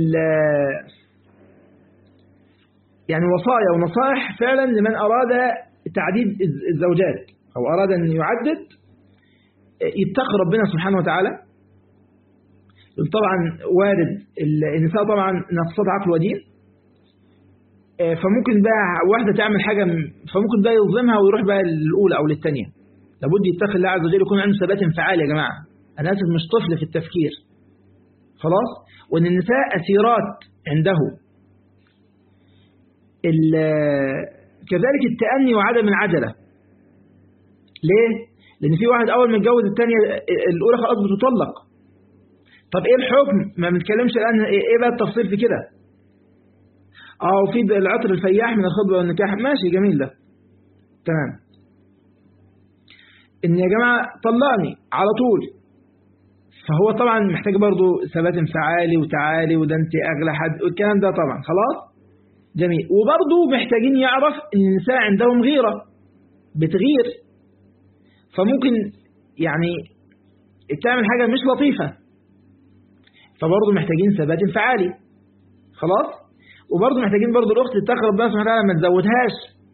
يعني وصايا ونصائح فعلا لمن أراد تعديد الزوجات أو أراد أن يعدد يتقي ربنا سبحانه وتعالى طبعا وارد النساء طبعا نقصات عقل ودين فممكن بقى واحدة تعمل حاجة فممكن بقى يظلمها ويروح بقى للأولى أو للثانية لابد يتقي الله عز وجل يكون عنده ثبات انفعالي يا جماعة أنا آسف مش طفل في التفكير خلاص وأن النساء أسيرات عنده كذلك التأني وعدم العجلة ليه؟ لأن في واحد أول ما يتجوز الثانية الأولى خلاص بتطلق طب إيه الحكم؟ ما بنتكلمش الآن إيه بقى التفصيل في كده؟ اه وفي العطر الفياح من الخطبة والنكاح ماشي جميل ده تمام إن يا جماعة طلقني على طول فهو طبعا محتاج برضه ثبات انفعالي وتعالي وده انت اغلى حد والكلام ده طبعا خلاص جميل وبرضه محتاجين يعرف ان النساء عندهم غيرة بتغير فممكن يعني تعمل حاجة مش لطيفة فبرضه محتاجين ثبات انفعالي خلاص وبرضه محتاجين برضه الاخت تتقي ربنا سبحانه وتعالى ما تزودهاش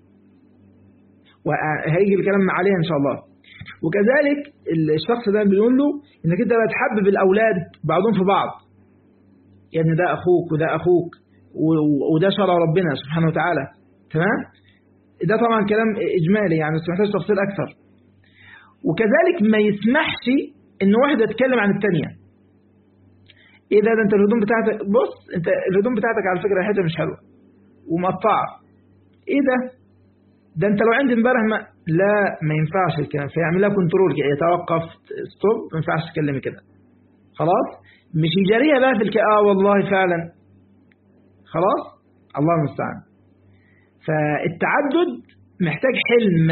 وهيجي الكلام عليها ان شاء الله وكذلك الشخص ده بيقول له انك انت لا تحبب الاولاد بعضهم في بعض يعني ده اخوك وده اخوك وده شرع ربنا سبحانه وتعالى تمام ده طبعا كلام اجمالي يعني بس محتاج تفصيل اكثر وكذلك ما يسمحش ان واحده تتكلم عن الثانيه ايه ده ده انت الهدوم بتاعتك بص انت الهدوم بتاعتك على فكره ريحتها مش حلوه ومقطعه ايه ده ده انت لو عندي امبارح ما لا ما ينفعش الكلام فيعمل لها كنترول يتوقف ستوب ما ينفعش تتكلمي كده خلاص مش يجاريها بقى في الك اه والله فعلا خلاص الله المستعان فالتعدد محتاج حلم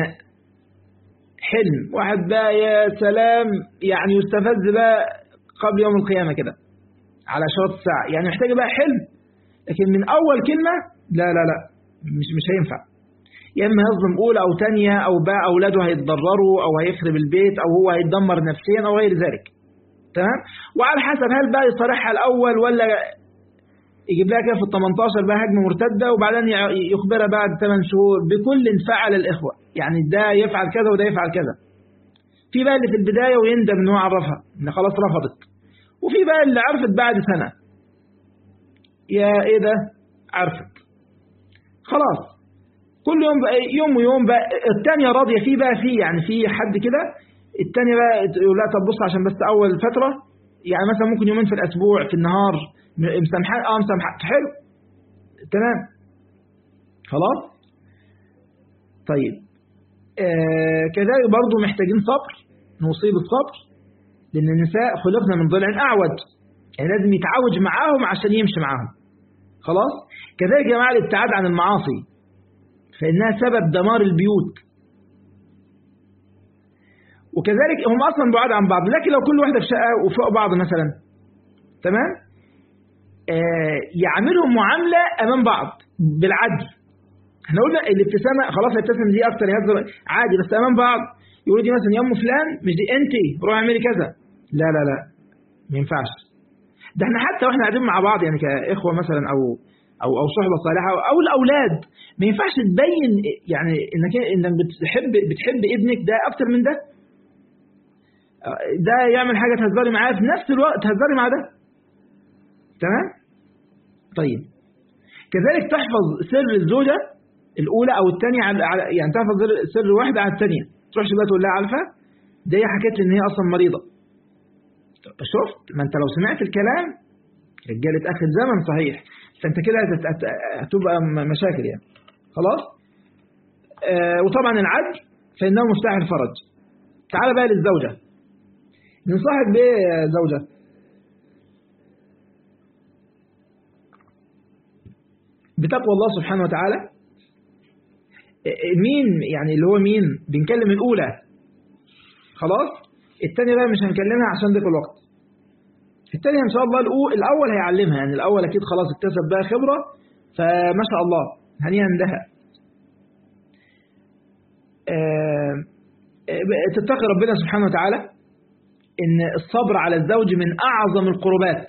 حلم واحد بقى يا سلام يعني يستفز بقى قبل يوم القيامة كده على شوط ساعة يعني محتاج بقى حلم لكن من أول كلمة لا لا لا مش مش هينفع يا اما يظلم اولى او ثانيه او بقى اولاده هيتضرروا او هيخرب البيت او هو هيتدمر نفسيا او غير ذلك تمام وعلى حسب هل بقى يصارحها الاول ولا يجيب لها كده في ال 18 بقى هجمه مرتده وبعدين يخبرها بعد 8 شهور بكل فعل الاخوه يعني ده يفعل كذا وده يفعل كذا في بقى اللي في البدايه ويندم ان هو عرفها ان خلاص رفضت وفي بقى اللي عرفت بعد سنه يا ايه ده عرفت خلاص كل يوم بقى يوم ويوم بقى الثانية راضية فيه بقى فيه يعني في حد كده الثانية بقى يقول لا طب بص عشان بس أول فترة يعني مثلا ممكن يومين في الأسبوع في النهار مسامحة اه مسامحة حلو تمام خلاص طيب آه كذلك برضو محتاجين صبر نصيب الصبر لأن النساء خلقنا من ضلع أعوج يعني لازم يتعوج معاهم عشان يمشي معاهم خلاص كذلك يا جماعة الابتعاد عن المعاصي فإنها سبب دمار البيوت وكذلك هم أصلا بعاد عن بعض لكن لو كل واحدة في شقة وفوق بعض مثلا تمام آه يعملهم معاملة أمام بعض بالعدل احنا قلنا الابتسامة خلاص هيبتسم دي أكتر يهزر عادي بس أمام بعض يقولوا دي مثلا يا أم فلان مش دي أنت روح اعملي كذا لا لا لا ما ينفعش ده احنا حتى واحنا قاعدين مع بعض يعني كاخوه مثلا او او او صحبه صالحه او الاولاد ما ينفعش تبين يعني انك انك بتحب بتحب ابنك ده اكتر من ده ده يعمل حاجه تهزري معاه في نفس الوقت تهزري مع ده تمام طيب كذلك تحفظ سر الزوجه الاولى او الثانيه على يعني تحفظ سر واحده على الثانيه تروحش بقى تقول لها عارفه ده هي حكت لي ان هي اصلا مريضه شفت ما انت لو سمعت الكلام رجاله اخر زمن صحيح فانت كده هتبقى مشاكل يعني خلاص آه وطبعا العدل فانه مفتاح الفرج تعال بقى للزوجه نصاحب بايه زوجه بتقوى الله سبحانه وتعالى مين يعني اللي هو مين بنكلم الأولى خلاص الثانية بقى مش هنكلمها عشان ضيق الوقت الثانية إن شاء الله الأول هيعلمها يعني الأول أكيد خلاص اكتسب بقى خبرة فما شاء الله هنيئا لها تتقي ربنا سبحانه وتعالى إن الصبر على الزوج من أعظم القربات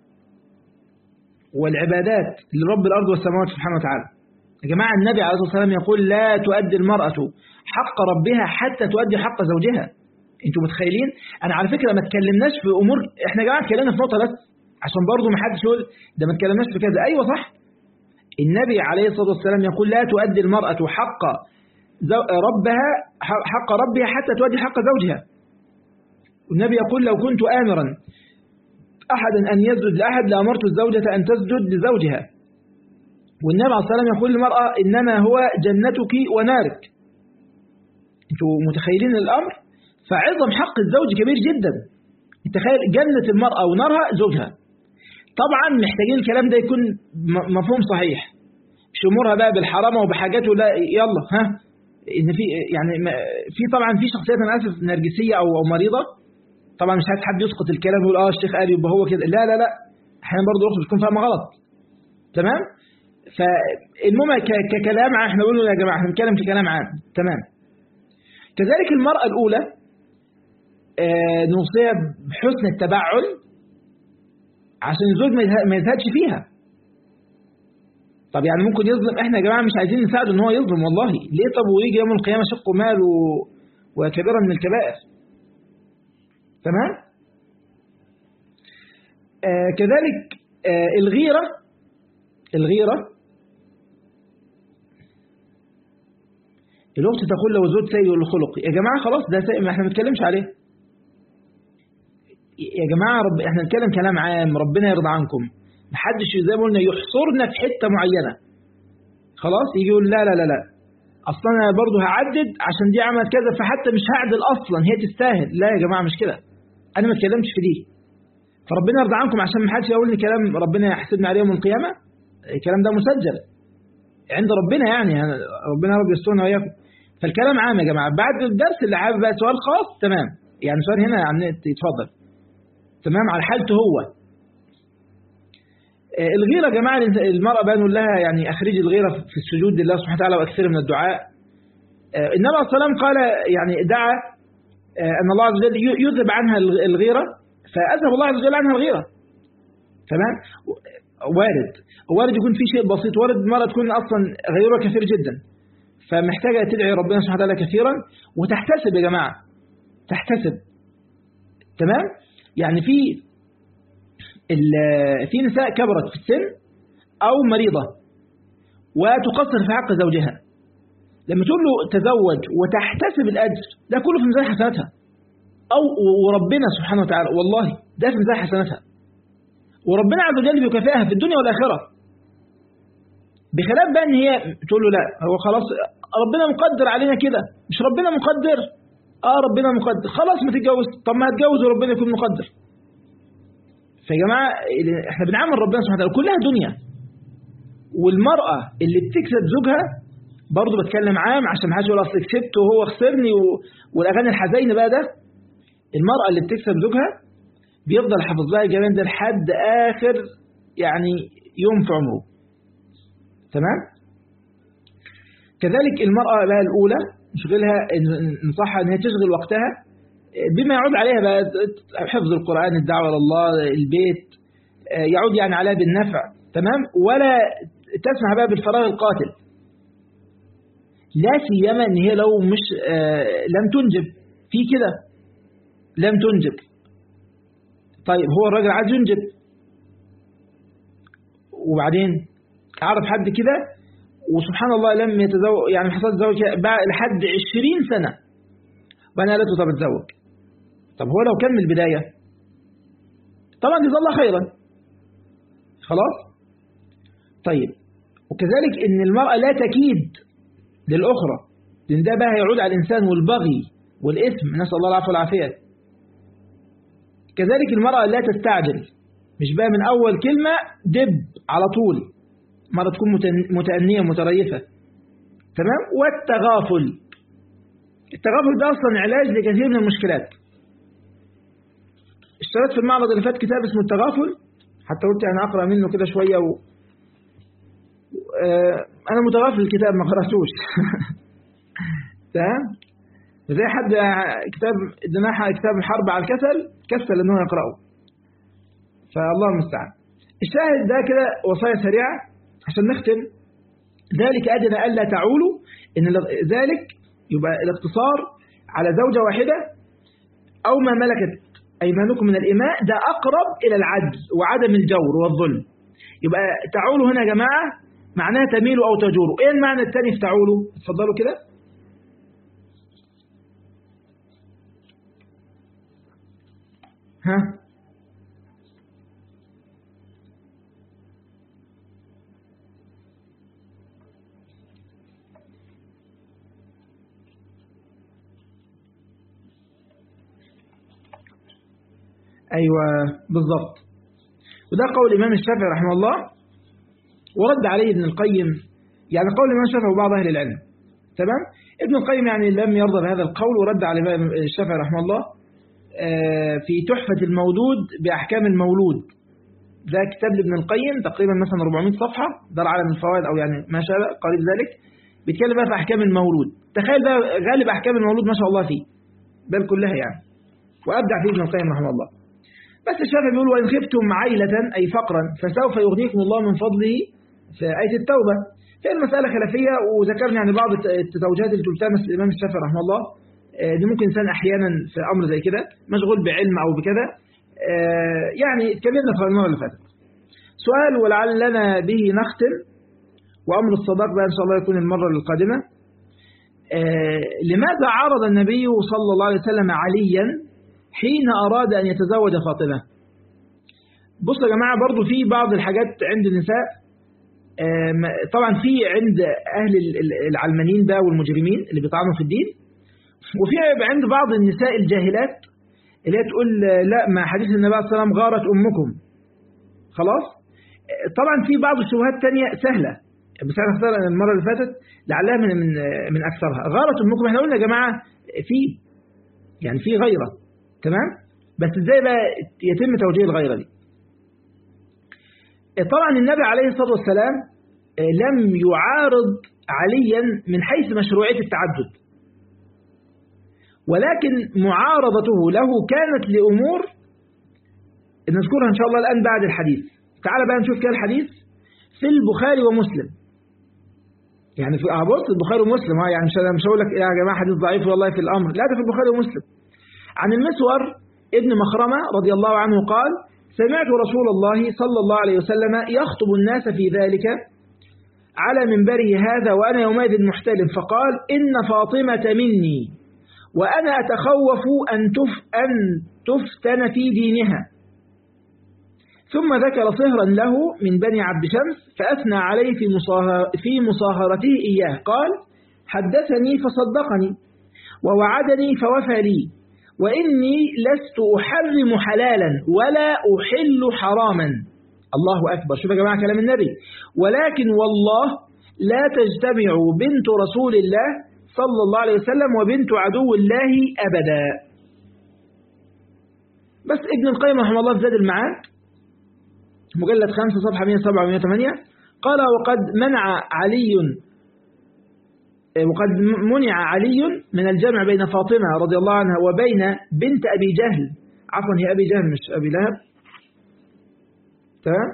والعبادات لرب الأرض والسماوات سبحانه وتعالى يا جماعة النبي عليه الصلاة والسلام يقول لا تؤدي المرأة حق ربها حتى تؤدي حق زوجها انتوا متخيلين انا على فكرة ما اتكلمناش في امور احنا يا جماعة اتكلمنا في نقطة بس عشان برضه ما حدش يقول ده ما اتكلمناش في كذا ايوه صح النبي عليه الصلاة والسلام يقول لا تؤدي المرأة حق ربها حق ربها حتى تؤدي حق زوجها والنبي يقول لو كنت آمرا أحدا أن يسجد لأحد لأمرت الزوجة أن تسجد لزوجها والنبي عليه الصلاة والسلام يقول للمرأة إنما هو جنتك ونارك أنتوا متخيلين الأمر فعظم حق الزوج كبير جدا تخيل جنة المرأة ونارها زوجها طبعا محتاجين الكلام ده يكون مفهوم صحيح مش أمورها بقى بالحرامة وبحاجاته لا يلا ها إن في يعني في طبعا في شخصيات أنا آسف نرجسية أو أو مريضة طبعا مش عايز حد يسقط الكلام ويقول اه الشيخ قال يبقى هو كده لا لا لا احيانا برضه اخت بتكون فاهمه غلط تمام فالمهم ككلام عام احنا بنقول يا جماعه احنا بنتكلم في كلام عام تمام كذلك المرأة الأولى آه نوصيها بحسن التبعل عشان الزوج ما يزهدش فيها طب يعني ممكن يظلم احنا يا جماعه مش عايزين نساعده ان هو يظلم والله ليه طب ويجي يوم القيامه شق مال وكبيرا من الكبائر تمام آه كذلك آه الغيرة الغيرة الأخت تقول لو زوج سيء الخلق يا جماعة خلاص ده سيء ما احنا ما بنتكلمش عليه يا جماعة رب احنا نتكلم كلام عام ربنا يرضى عنكم محدش زي ما قلنا يحصرنا في حتة معينة خلاص يجي يقول لا لا لا لا اصلا انا برضه هعدد عشان دي عملت كذا فحتى مش هعدل اصلا هي تستاهل لا يا جماعة مش كده انا ما اتكلمتش في دي فربنا يرضى عنكم عشان ما حدش يقول لي كلام ربنا يحسبنا عليه يوم القيامة الكلام ده مسجل عند ربنا يعني ربنا رب يسترنا وياكم فالكلام عام يا جماعة بعد الدرس اللي حابب بقى سؤال خاص تمام يعني سؤال هنا عن يتفضل تمام على حالته هو الغيرة يا جماعة المرأة بقى نقول لها يعني أخرجي الغيرة في السجود لله سبحانه وتعالى وأكثر من الدعاء النبي عليه الصلاة والسلام قال يعني دعا أن الله عز وجل يذهب عنها الغيرة فأذهب الله عز وجل عنها الغيرة تمام وارد وارد يكون في شيء بسيط وارد مرة تكون أصلا غيرها كثير جدا فمحتاجة تدعي ربنا سبحانه وتعالى كثيرا وتحتسب يا جماعة تحتسب تمام يعني في في نساء كبرت في السن أو مريضة وتقصر في حق زوجها لما تقول له تزوج وتحتسب الأجر ده كله في ميزان حسناتها أو وربنا سبحانه وتعالى والله ده في ميزان حسناتها وربنا عز وجل بيكافئها في الدنيا والآخرة بخلاف بقى ان هي تقول له لا هو خلاص ربنا مقدر علينا كده مش ربنا مقدر اه ربنا مقدر خلاص ما تتجوز طب ما هتجوز وربنا يكون مقدر فيا جماعة احنا بنعامل ربنا سبحانه وتعالى كلها دنيا والمرأة اللي بتكسب زوجها برضه بتكلم عام عشان ما حدش يقول اصل كسبت وهو خسرني و... والاغاني الحزينه بقى ده المرأة اللي بتكسب زوجها بيفضل حافظ لها الجمال ده لحد آخر يعني يوم في عمره تمام كذلك المرأة بقى الأولى نشغلها نصحها أن هي تشغل وقتها بما يعود عليها بقى حفظ القرآن الدعوة لله البيت يعود يعني عليها بالنفع تمام ولا تسمح بها بالفراغ القاتل لا سيما ان هي لو مش لم تنجب في كده لم تنجب طيب هو الراجل عايز ينجب وبعدين اعرف حد كده وسبحان الله لم يتزوج يعني حصل تزوج لحد 20 سنة وانا قالت له طب اتزوج طب هو لو كان من البداية طبعا جزاه الله خيرا خلاص طيب وكذلك ان المرأة لا تكيد للأخرى لأن ده بقى هيعود على الإنسان والبغي والإثم نسأل الله العفو والعافية كذلك المرأة لا تستعجل مش بقى من أول كلمة دب على طول مرة تكون متأنية متريفة تمام والتغافل التغافل ده أصلا علاج لكثير من المشكلات اشتريت في المعرض اللي فات كتاب اسمه التغافل حتى قلت أنا أقرأ منه كده شوية و... أنا متغافل الكتاب ما قرأتوش تمام زي حد كتاب جناح كتاب الحرب على الكسل كسل إنه يقرأه فالله المستعان الشاهد ده كده وصايا سريعة عشان نختم ذلك أدنى ألا تعولوا إن ذلك يبقى الاقتصار على زوجة واحدة أو ما ملكت أيمانكم من الإماء ده أقرب إلى العدل وعدم الجور والظلم يبقى تعولوا هنا يا جماعة معناها تميلوا أو تجوروا إيه المعنى الثاني في تعولوا اتفضلوا كده ها أيوة بالضبط وده قول الإمام الشافعي رحمه الله ورد عليه ابن القيم يعني قول الإمام الشافعي وبعض أهل العلم تمام ابن القيم يعني لم يرضى بهذا القول ورد على الإمام الشافعي رحمه الله في تحفة المولود بأحكام المولود ده كتاب لابن القيم تقريبا مثلا 400 صفحة ده عالم الفوائد أو يعني ما شابه قريب ذلك بيتكلم بقى في أحكام المولود تخيل بقى غالب أحكام المولود ما شاء الله فيه بل كلها يعني وأبدع فيه ابن القيم رحمه الله بس الشافعي بيقول وإن خفتم عيلة أي فقرا فسوف يغنيكم الله من فضله في آية التوبة فهي المسألة خلافية وذكرنا يعني بعض التوجيهات اللي تلتمس الإمام الشافعي رحمه الله دي ممكن إنسان أحيانا في أمر زي كده مشغول بعلم أو بكذا يعني اتكلمنا في المرة اللي فاتت سؤال ولعلنا به نختم وأمر الصداق بقى إن شاء الله يكون المرة القادمة لماذا عارض النبي صلى الله عليه وسلم عليا حين أراد أن يتزوج فاطمة بصوا يا جماعة برضو في بعض الحاجات عند النساء طبعا في عند أهل العلمانيين بقى والمجرمين اللي بيطعنوا في الدين وفي عند بعض النساء الجاهلات اللي هي تقول لا ما حديث النبي صلى الله عليه وسلم غارت أمكم خلاص طبعا في بعض الشبهات تانية سهلة بس انا اختار المرة اللي فاتت لعلها من من من أكثرها غارت أمكم احنا قلنا يا جماعة في يعني في غيرة تمام بس ازاي بقى يتم توجيه الغيرة دي طبعا النبي عليه الصلاة والسلام لم يعارض عليا من حيث مشروعية التعدد ولكن معارضته له كانت لأمور نذكرها إن شاء الله الآن بعد الحديث تعال بقى نشوف كده الحديث في البخاري ومسلم يعني في بص البخاري ومسلم ها يعني مش مش هقول لك يا جماعه حديث ضعيف والله في الامر لا ده في البخاري ومسلم عن المسور ابن مخرمه رضي الله عنه قال سمعت رسول الله صلى الله عليه وسلم يخطب الناس في ذلك على منبره هذا وأنا يومئذ محتلم فقال إن فاطمة مني وأنا أتخوف أن, تف أن تفتن في دينها ثم ذكر صهرا له من بني عبد شمس فأثنى عليه في, مصاهر في مصاهرته إياه قال حدثني فصدقني ووعدني فوفى لي وإني لست أحرم حلالا ولا أحل حراما الله أكبر شوف يا جماعة كلام النبي ولكن والله لا تجتمع بنت رسول الله صلى الله عليه وسلم وبنت عدو الله أبدا بس ابن القيم رحمه الله في زاد المعاد مجلد 5 صفحة 107 و 108 قال وقد منع علي وقد منع علي من الجمع بين فاطمة رضي الله عنها وبين بنت أبي جهل عفوا هي أبي جهل مش أبي لهب تمام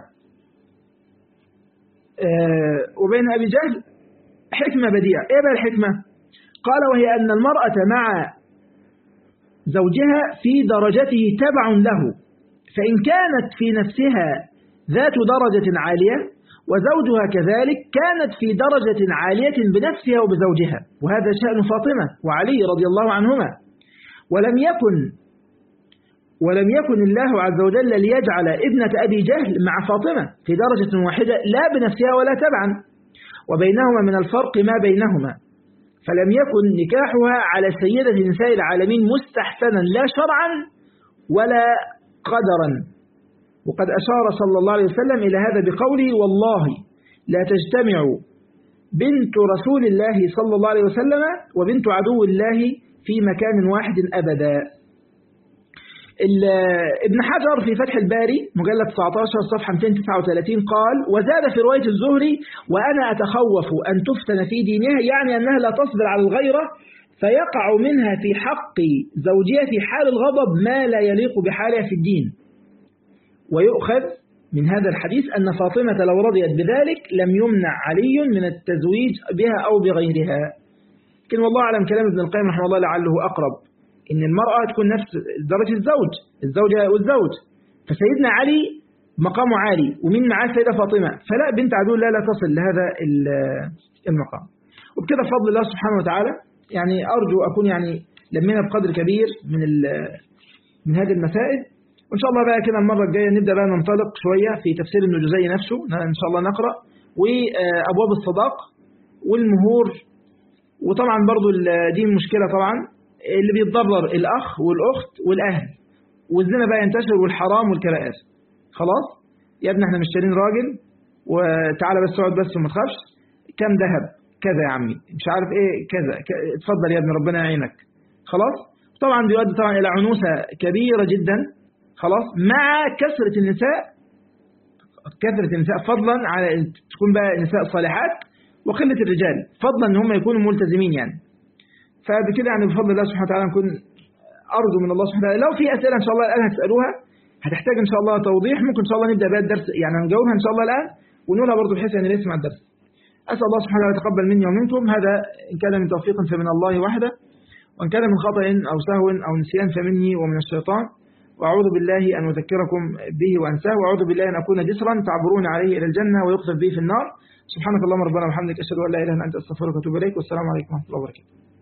آه وبين أبي جهل حكمة بديعة إيه بقى الحكمة قال وهي أن المرأة مع زوجها في درجته تبع له فإن كانت في نفسها ذات درجة عالية وزوجها كذلك كانت في درجة عالية بنفسها وبزوجها وهذا شأن فاطمة وعلي رضي الله عنهما ولم يكن ولم يكن الله عز وجل ليجعل ابنة أبي جهل مع فاطمة في درجة واحدة لا بنفسها ولا تبعا وبينهما من الفرق ما بينهما فلم يكن نكاحها على سيدة نساء العالمين مستحسنا لا شرعا ولا قدرا وقد أشار صلى الله عليه وسلم إلى هذا بقوله والله لا تجتمع بنت رسول الله صلى الله عليه وسلم وبنت عدو الله في مكان واحد أبدا ابن حجر في فتح الباري مجلد 19 صفحة 239 قال وزاد في رواية الزهري وأنا أتخوف أن تفتن في دينها يعني أنها لا تصبر على الغيرة فيقع منها في حق زوجها في حال الغضب ما لا يليق بحالها في الدين ويؤخذ من هذا الحديث أن فاطمة لو رضيت بذلك لم يمنع علي من التزويج بها أو بغيرها لكن والله أعلم كلام ابن القيم رحمه الله لعله أقرب إن المرأة تكون نفس درجة الزوج الزوجة والزوج فسيدنا علي مقامه عالي ومين معاه السيدة فاطمة فلا بنت عدو لا لا تصل لهذا المقام وبكده بفضل الله سبحانه وتعالى يعني أرجو أكون يعني لمينا بقدر كبير من من هذه المسائل وإن شاء الله بقى كده المرة الجاية نبدأ بقى ننطلق شوية في تفسير النجوزي نفسه إن شاء الله نقرأ وأبواب الصداق والمهور وطبعا برضو دي المشكلة طبعا اللي بيتضرر الأخ والأخت والأهل والزنا بقى ينتشر والحرام والكبائر خلاص يا ابني احنا مشترين راجل وتعالى بس اقعد بس وما تخافش كام ذهب كذا يا عمي مش عارف ايه كذا اتفضل يا ابني ربنا يعينك خلاص طبعا بيؤدي طبعا الى عنوسة كبيرة جدا خلاص مع كثرة النساء كثرة النساء فضلا على تكون بقى نساء صالحات وقلة الرجال فضلا ان هم يكونوا ملتزمين يعني فبكده يعني بفضل الله سبحانه وتعالى نكون أرجو من الله سبحانه وتعالى لو في أسئلة إن شاء الله الآن هتسألوها هتحتاج إن شاء الله توضيح ممكن إن شاء الله نبدأ بها الدرس يعني هنجاوبها إن شاء الله الآن ونقولها برضه بحيث أن نسمع الدرس أسأل الله سبحانه وتعالى يتقبل مني ومنكم هذا إن كان من توفيق فمن الله وحده وإن كان من خطأ أو سهو أو نسيان فمني ومن الشيطان وأعوذ بالله أن أذكركم به وأنساه وأعوذ بالله أن أكون جسرا تعبرون عليه إلى الجنة ويقذف به في النار سبحانك اللهم ربنا وبحمدك أشهد أن لا إله إلا أنت أستغفرك وأتوب إليك والسلام عليكم ورحمة الله وبركاته